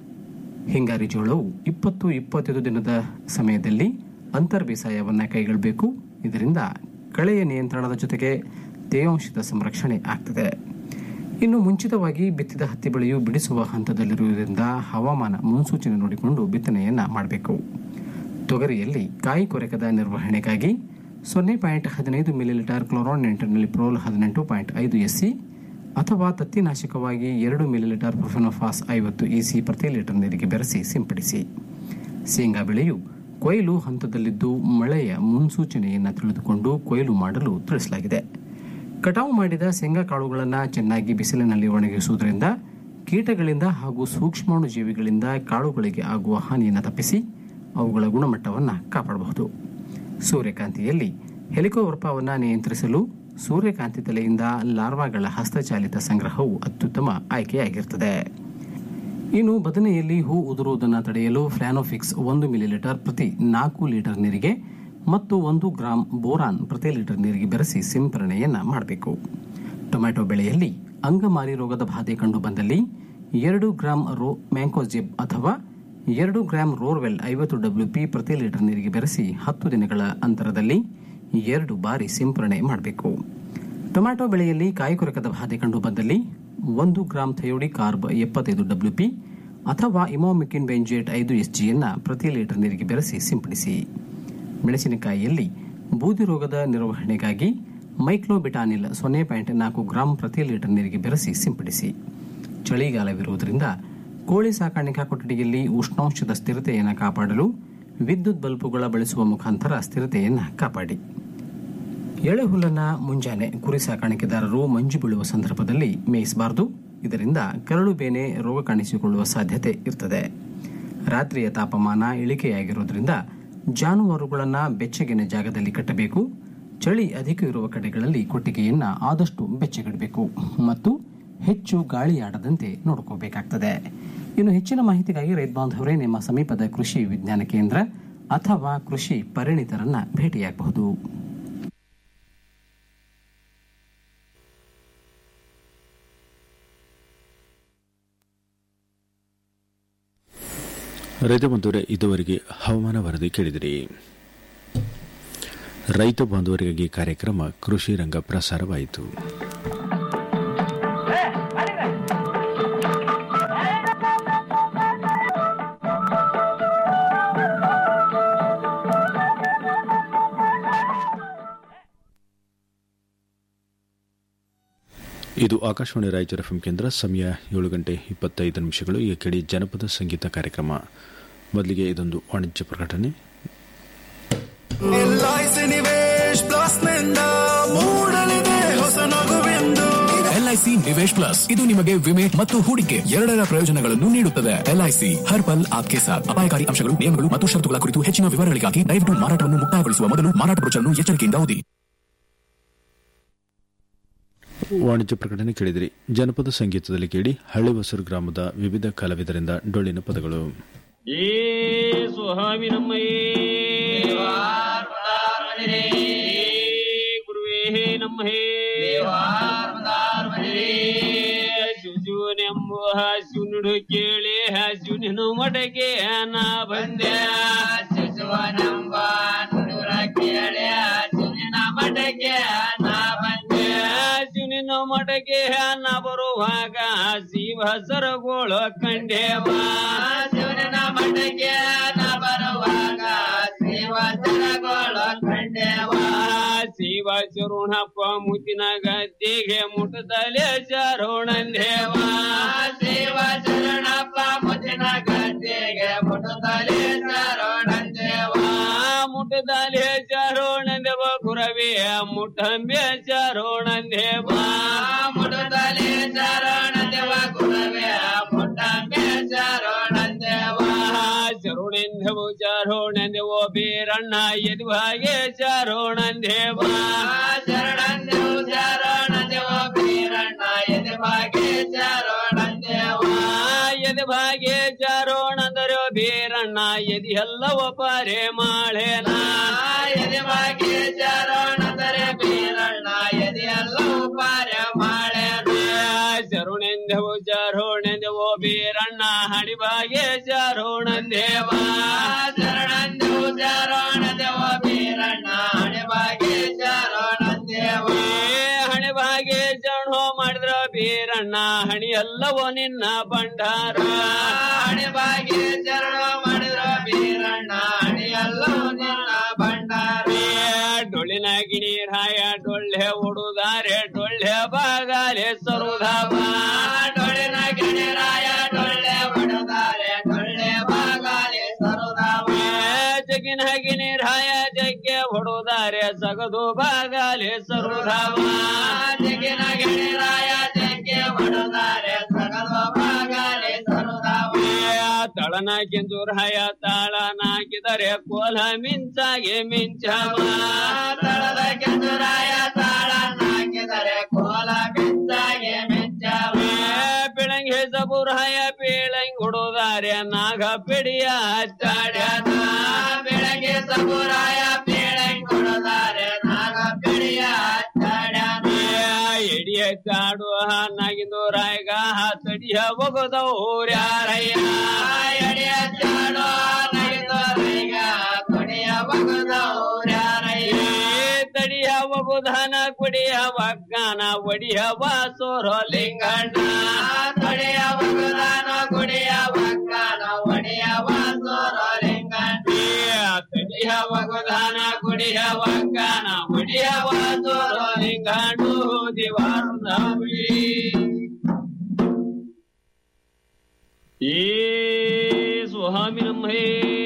ಹಿಂಗಾರಿ ಜೋಳವು ಇಪ್ಪತ್ತು ಇಪ್ಪತ್ತೈದು ದಿನದ ಸಮಯದಲ್ಲಿ ಅಂತರ್ ಬೇಸಾಯವನ್ನು ಕೈಗೊಳ್ಳಬೇಕು ಇದರಿಂದ ಕಳೆಯ ನಿಯಂತ್ರಣದ ಜೊತೆಗೆ ತೇವಾಂಶದ ಸಂರಕ್ಷಣೆ ಆಗ್ತದೆ ಇನ್ನು ಮುಂಚಿತವಾಗಿ ಬಿತ್ತಿದ ಹತ್ತಿ ಬೆಳೆಯು ಬಿಡಿಸುವ ಹಂತದಲ್ಲಿರುವುದರಿಂದ ಹವಾಮಾನ ಮುನ್ಸೂಚನೆ ನೋಡಿಕೊಂಡು ಬಿತ್ತನೆಯನ್ನ ಮಾಡಬೇಕು ತೊಗರಿಯಲ್ಲಿ ಕಾಯಿ ಕೊರೆಕದ ನಿರ್ವಹಣೆಗಾಗಿ ಸೊನ್ನೆ ಪಾಯಿಂಟ್ ಹದಿನೈದು ಮಿಲಿಲೀಟರ್ ಕ್ಲೋರಾನ್ ನೆಂಟರ್ನಲ್ಲಿ ಪ್ರೋಲ್ ಹದಿನೆಂಟು ಪಾಯಿಂಟ್ ಐದು ಎಸ್ಸಿ ಅಥವಾ ತತ್ತಿನಾಶಕವಾಗಿ ಎರಡು ಮಿಲಿಲೀಟರ್ ಪ್ರೊಫೆನೋಫಾಸ್ ಐವತ್ತು ಇಸಿ ಪ್ರತಿ ಲೀಟರ್ ನೀರಿಗೆ ಬೆರೆಸಿ ಸಿಂಪಡಿಸಿ ಶೇಂಗಾ ಬೆಳೆಯು ಕೊಯ್ಲು ಹಂತದಲ್ಲಿದ್ದು ಮಳೆಯ ಮುನ್ಸೂಚನೆಯನ್ನು ತಿಳಿದುಕೊಂಡು ಕೊಯ್ಲು ಮಾಡಲು ತಿಳಿಸಲಾಗಿದೆ ಕಟಾವು ಮಾಡಿದ ಶೇಂಗಾ ಕಾಳುಗಳನ್ನು ಚೆನ್ನಾಗಿ ಬಿಸಿಲಿನಲ್ಲಿ ಒಣಗಿಸುವುದರಿಂದ ಕೀಟಗಳಿಂದ ಹಾಗೂ ಸೂಕ್ಷ್ಮಾಣು ಜೀವಿಗಳಿಂದ ಕಾಳುಗಳಿಗೆ ಆಗುವ ಹಾನಿಯನ್ನು ತಪ್ಪಿಸಿ ಅವುಗಳ ಗುಣಮಟ್ಟವನ್ನು ಕಾಪಾಡಬಹುದು ಸೂರ್ಯಕಾಂತಿಯಲ್ಲಿ ಹೆಲಿಕೋವರ್ಪವನ್ನು ನಿಯಂತ್ರಿಸಲು ಸೂರ್ಯಕಾಂತಿ ತಲೆಯಿಂದ ಲಾರ್ವಾಗಳ ಹಸ್ತಚಾಲಿತ ಸಂಗ್ರಹವು ಅತ್ಯುತ್ತಮ ಆಯ್ಕೆಯಾಗಿರುತ್ತದೆ ಇನ್ನು ಬದನೆಯಲ್ಲಿ ಹೂ ಉದುರುವುದನ್ನು ತಡೆಯಲು ಫ್ಲಾನೋಫಿಕ್ಸ್ ಒಂದು ಮಿಲಿಲೀಟರ್ ಪ್ರತಿ ನಾಲ್ಕು ಲೀಟರ್ ನೀರಿಗೆ ಮತ್ತು ಒಂದು ಗ್ರಾಂ ಬೋರಾನ್ ಪ್ರತಿ ಲೀಟರ್ ನೀರಿಗೆ ಬೆರೆಸಿ ಸಿಂಪರಣೆಯನ್ನು ಮಾಡಬೇಕು ಟೊಮ್ಯಾಟೊ ಬೆಳೆಯಲ್ಲಿ ಅಂಗಮಾರಿ ರೋಗದ ಬಾಧೆ ಕಂಡು ಬಂದಲ್ಲಿ ಎರಡು ಗ್ರಾಂ ರೋ ಮ್ಯಾಂಕೋಜಿಬ್ ಅಥವಾ ಎರಡು ಗ್ರಾಂ ರೋರ್ವೆಲ್ ಐವತ್ತು ಡಬ್ಲ್ಯೂ ಪಿ ಪ್ರತಿ ಲೀಟರ್ ನೀರಿಗೆ ಬೆರೆಸಿ ಹತ್ತು ದಿನಗಳ ಅಂತರದಲ್ಲಿ ಎರಡು ಬಾರಿ ಸಿಂಪರಣೆ ಮಾಡಬೇಕು ಟೊಮ್ಯಾಟೊ ಬೆಳೆಯಲ್ಲಿ ಕಾಯಿಕೊರಕದ ಬಾಧೆ ಕಂಡು ಬಂದಲ್ಲಿ ಒಂದು ಗ್ರಾಂ ಥಯೋಡಿ ಕಾರ್ಬ್ ಎಪ್ಪತ್ತೈದು ಡಬ್ಲ್ಯೂ ಪಿ ಅಥವಾ ಇಮೋಮಿಕಿನ್ ಬೆಂಜೇಟ್ ಐದು ಎಸ್ ಜಿಯನ್ನು ಪ್ರತಿ ಲೀಟರ್ ನೀರಿಗೆ ಬೆರೆಸಿ ಸಿಂಪಡಿಸಿ ಮೆಣಸಿನಕಾಯಿಯಲ್ಲಿ ಬೂದಿ ರೋಗದ ನಿರ್ವಹಣೆಗಾಗಿ ಮೈಕ್ಲೋಬಿಟಾನಿಲ್ ಸೊನ್ನೆ ಪಾಯಿಂಟ್ ನಾಲ್ಕು ಗ್ರಾಂ ಪ್ರತಿ ಲೀಟರ್ ನೀರಿಗೆ ಬೆರೆಸಿ ಸಿಂಪಡಿಸಿ ಚಳಿಗಾಲವಿರುವುದರಿಂದ ಕೋಳಿ ಸಾಕಾಣಿಕಾ ಕೊಠಡಿಯಲ್ಲಿ ಉಷ್ಣಾಂಶದ ಸ್ಥಿರತೆಯನ್ನು ಕಾಪಾಡಲು ವಿದ್ಯುತ್ ಬಲ್ಬುಗಳ ಬಳಸುವ ಮುಖಾಂತರ ಸ್ಥಿರತೆಯನ್ನು ಕಾಪಾಡಿ ಎಳೆ ಹುಲ್ಲನ್ನ ಮುಂಜಾನೆ ಕುರಿ ಸಾಕಾಣಿಕೆದಾರರು ಮಂಜು ಬೀಳುವ ಸಂದರ್ಭದಲ್ಲಿ ಮೇಯಿಸಬಾರದು ಇದರಿಂದ ಕರಳು ಬೇನೆ ರೋಗ ಕಾಣಿಸಿಕೊಳ್ಳುವ ಸಾಧ್ಯತೆ ಇರ್ತದೆ ರಾತ್ರಿಯ ತಾಪಮಾನ ಇಳಿಕೆಯಾಗಿರುವುದರಿಂದ ಜಾನುವಾರುಗಳನ್ನು ಬೆಚ್ಚಗಿನ ಜಾಗದಲ್ಲಿ ಕಟ್ಟಬೇಕು ಚಳಿ ಅಧಿಕ ಇರುವ ಕಡೆಗಳಲ್ಲಿ ಕೊಟ್ಟಿಗೆಯನ್ನ ಆದಷ್ಟು ಬೆಚ್ಚಗಿಡಬೇಕು ಮತ್ತು ಹೆಚ್ಚು ಗಾಳಿಯಾಡದಂತೆ ನೋಡ್ಕೋಬೇಕಾಗ್ತದೆ ಇನ್ನು ಹೆಚ್ಚಿನ ಮಾಹಿತಿಗಾಗಿ ರೈತ ಬಾಂಧವರೇ ನಿಮ್ಮ ಸಮೀಪದ ಕೃಷಿ ವಿಜ್ಞಾನ ಕೇಂದ್ರ ಅಥವಾ ಕೃಷಿ ಪರಿಣಿತರನ್ನ ಭೇಟಿಯಾಗಬಹುದು ರೈತ ಬಂಧುವರೇ ಇದುವರೆಗೆ ಹವಾಮಾನ ವರದಿ ಕೇಳಿದಿರಿ ರೈತ ಬಾಂಧವರಿಗಾಗಿ ಕಾರ್ಯಕ್ರಮ ಕೃಷಿ ರಂಗ ಪ್ರಸಾರವಾಯಿತು ಇದು ಆಕಾಶವಾಣಿ ರಾಯಚೂರು ಎಫ್ಎಂ ಕೇಂದ್ರ ಸಮಯ ಏಳು ಗಂಟೆ ಇಪ್ಪತ್ತೈದು ನಿಮಿಷಗಳು ಈಗ ಕೇಳಿ ಜನಪದ ಸಂಗೀತ ಕಾರ್ಯಕ್ರಮ ಮೊದಲಿಗೆ ಇದೊಂದು ವಾಣಿಜ್ಯ ಪ್ರಕಟಣೆ ಎಲ್ಐಸಿ ನಿವೇಶ್ ಪ್ಲಸ್ ನಿಂದ ಮೂಡಲಿದೆ ಹೊಸ ನಗುವೆಂದು ಎಲ್ಐಸಿ ನಿವೇಶ್ ಪ್ಲಸ್ ಇದು ನಿಮಗೆ ವಿಮೆ ಮತ್ತು ಹೂಡಿಕೆ ಎರಡರ ಪ್ರಯೋಜನಗಳನ್ನು ನೀಡುತ್ತದೆ ಎಲ್ಐಸಿ ಹರ್ ಪಲ್ ಆಪ್ಕೆ ಸಾಥ್ ಅಪಾಯಕಾರಿ ಅಂಶಗಳು ನಿಯಮಗಳು ಮತ್ತು ಷರತ್ತುಗಳ ಕುರಿತು ಹೆಚ್ಚಿನ ವಿವರಗಳಿಗಾಗಿ ದಯವಿಟ್ಟು ಮಾರಾಟವನ್ನು ಮುಕ್ತಾಯಗೊಳಿಸುವ ಮೊದಲು ಮಾರಾಟ ಬ್ರೋಚರ್ನ್ನು ಎಚ್ಚರಿಕೆಯಿಂದ ಓದಿ ವಾಣಿಜ್ಯ ಪ್ರಕಟಣೆ ಕೇಳಿದಿರಿ ಜನಪದ ಸಂಗೀತದಲ್ಲಿ ಕೇಳಿ ಹಳ್ಳಿಬಸೂರು ಗ್ರಾಮದ ವಿವಿಧ ಕಲಾವಿದರಿಂದ ಡೊಳ್ಳಿನ ಪದಗಳು ಏ ಸ್ವಾಮಿ ನಮ್ಮಯ್ಯೇ ಗುರುವೇ ನಮ್ಮಹೇ ಶಿವನೆಂಬ ಶಿವನುಡು ಕೇಳಿ ಶಿವನನು ಮಡಗೆ ನಾ ಬಂದೆ ಶಿವನೆಂಬ ನುಡುರ ಕೇಳಿ ಶಿವನ ಮಡಗೆ ನಾ ಬಂದೆ ಶಿವನಿನ ಮಡಗೆ ನಾ ಬರುವಾಗ ಶಿವ ಸರಗೋಳು ಕಂಡೇವ ಶಿವನ ಮಡಗೆ ನಾ ಬರುವಾಗ ಶಿವ ಸರಗೋಳು ಕಂಡೇವ ಶಿವ ಶರಣಪ್ಪ ಮುತ್ತಿನ ಗದ್ದೆಗೆ ಮುಟ್ಟದಲೆ ಶರಣಂದೇವ ಶಿವ ಶರಣಪ್ಪ ಮುತ್ತಿನ ಗದ್ದೆಗೆ ಮುಟ್ಟದಲೆ ಶರಣಂದೇವ ಮುಟ್ಟದಲೆ ಶರಣಂದೇವ ಗುರವೇ ಮುಟ್ಟಂಬೆ ಶರಣಂದೇವ ಮುಟ್ಟದಲೆ ಶರಣಂದೇವ ಗುರವೇ ಮುಟ್ಟಂಬೆ ಶರಣಂದೇವ ಶರಣೆಂದೆವು ಶರಣೆಂದೆವು ಬೀರಣ್ಣ ಎದುವಾಗೆ ಶರಣಂದೇವ ಶರಣಂದೆವು ಶರಣಂದೆವು ಬೀರಣ್ಣ ಎದುವಾಗೆ ಶರಣಂದೇವ ಎದುವಾಗೆ ಶರಣಂದರು ಬೀರಣ್ಣ ಎದಿ ಎಲ್ಲವ ಪಾರೆ ಮಾಳೇನ ಎದುವಾಗೆ ಶರಣಂದರೆ ಬೀರಣ್ಣ ಎದಿ ಎಲ್ಲವ ಪಾರೆ ಮಾಳೇನ ಶರಣೆಂದೆವು ಶರಣೆಂದೆವು ಬೀರಣ್ಣ ಹಣಿಬಾಗೆ ಶರಣಂದೇವ ಶರಣಂದೆವು ಶರಣಂದೆವ ಬೀರಣ್ಣ ಹಣಿಬಾಗೆ ಶರಣಂದೇವ ಹಣಿಬಾಗೆ ಶರಣೋ ಮಾಡಿದ್ರ ಬೀರಣ್ಣ ಹಣಿ ಎಲ್ಲವೋ ನಿನ್ನ ಭಂಡಾರ ಹಣಿಬಾಗೆ ಶರಣೋ ಮಾಡಿದ್ರ ಬೀರಣ್ಣ ಹಣಿ ಎಲ್ಲವೋ ನಿನ್ನ ಭಂಡಾರ ಡೊಳ್ಳಿನ ಗಿಣಿ ರಾಯ ಡೊಳ್ಳೆ ಉಡುದಾರೆ ಡೊಳ್ಳೆ ಬಾಗಾಲೆ ಸರುಧಾವ ಡೊಳ್ಳಿನ ಗಿಣಿ ರಾಯ ಡೊಳ್ಳೆ ಉಡುದಾರೆ ಡೊಳ್ಳೆ ಬಾಗಾಲೆ ಸರುಧಾವ ಜಗಿನ ಗಿಣಿ ರಾಯ ಜಗ್ಗೆ ಹೊಡುದಾರೆ ಹೊಡೆದಾರೆ ಸಗದು ಬಾಗಾಲೆ ಸರುಧಾಮ ಜಗಿನ ಗೆಳೆರಾಯ ಜಗ್ಗೆ ಹೊಡೆದಾರೆ ಸಗದು ಬಾಗಾಲೆ ಸರುಧಾಮ ತಳನ ಕೆಂಜೂರಾಯ ತಾಳನಾಕಿದರೆ ಕೋಲ ಮಿಂಚಾಗೆ ಮಿಂಚಮ ತಳದ ಕೆಂಜೂರಾಯ ತಾಳನಾಕಿದರೆ ಕೋಲ ಮಿಂಚಾಗೆ ಮಿಂಚಮ ಪಿಳಂಗೆ ಸಬುರಾಯ ಪೀಳಂಗ್ ಹೊಡೋದಾರೆ ನಾಗ ಪಿಡಿಯ ಹಚ್ಚಾಡ್ಯಾನ ಬೆಳಗ್ಗೆ ಸಬುರಾಯ ಪೀಳಂಗ್ ಹೊಡೋದಾರೆ ನಾಗ ಪಿಡಿಯ ಹಚ್ಚಾಡ್ಯಾನ ಎಡಿಯ ಕಾಡು ನಾಗಿಂದು ರಾಯಗ ತಡಿಯ ಒಗದವ್ರ್ಯಾರಯ್ಯ ಎಡಿಯ ಕಾಡು ನಾಗಿಂದು ರಾಯಗ ತಡಿಯ ಒಗದವ್ರ್ಯಾರಯ್ಯ ತಡಿಯ ಒಗುಧಾನ ಕುಡಿಯ ವಗ್ಗಾನ ಒಡಿಯ ವಾಸೋರ ಲಿಂಗಣ್ಣ ತಡಿಯ ಒಗುಧಾನ ಕುಡಿಯ ವಗ್ಗಾನ ಒಡಿಯ ವಾಸೋರ ಲಿಂಗಣ್ಣ ತಡಿಯ ಒಗುಧಾನ ಕುಡಿಯ ವಗ್ಗಾನ ಒಡಿಯ ವಾಸೋರ ಲಿಂಗಣ್ಣು ದಿವಾರುಣವಿ ಏ ಸ್ವಾಮಿ ನಮ್ಮ ಹೇ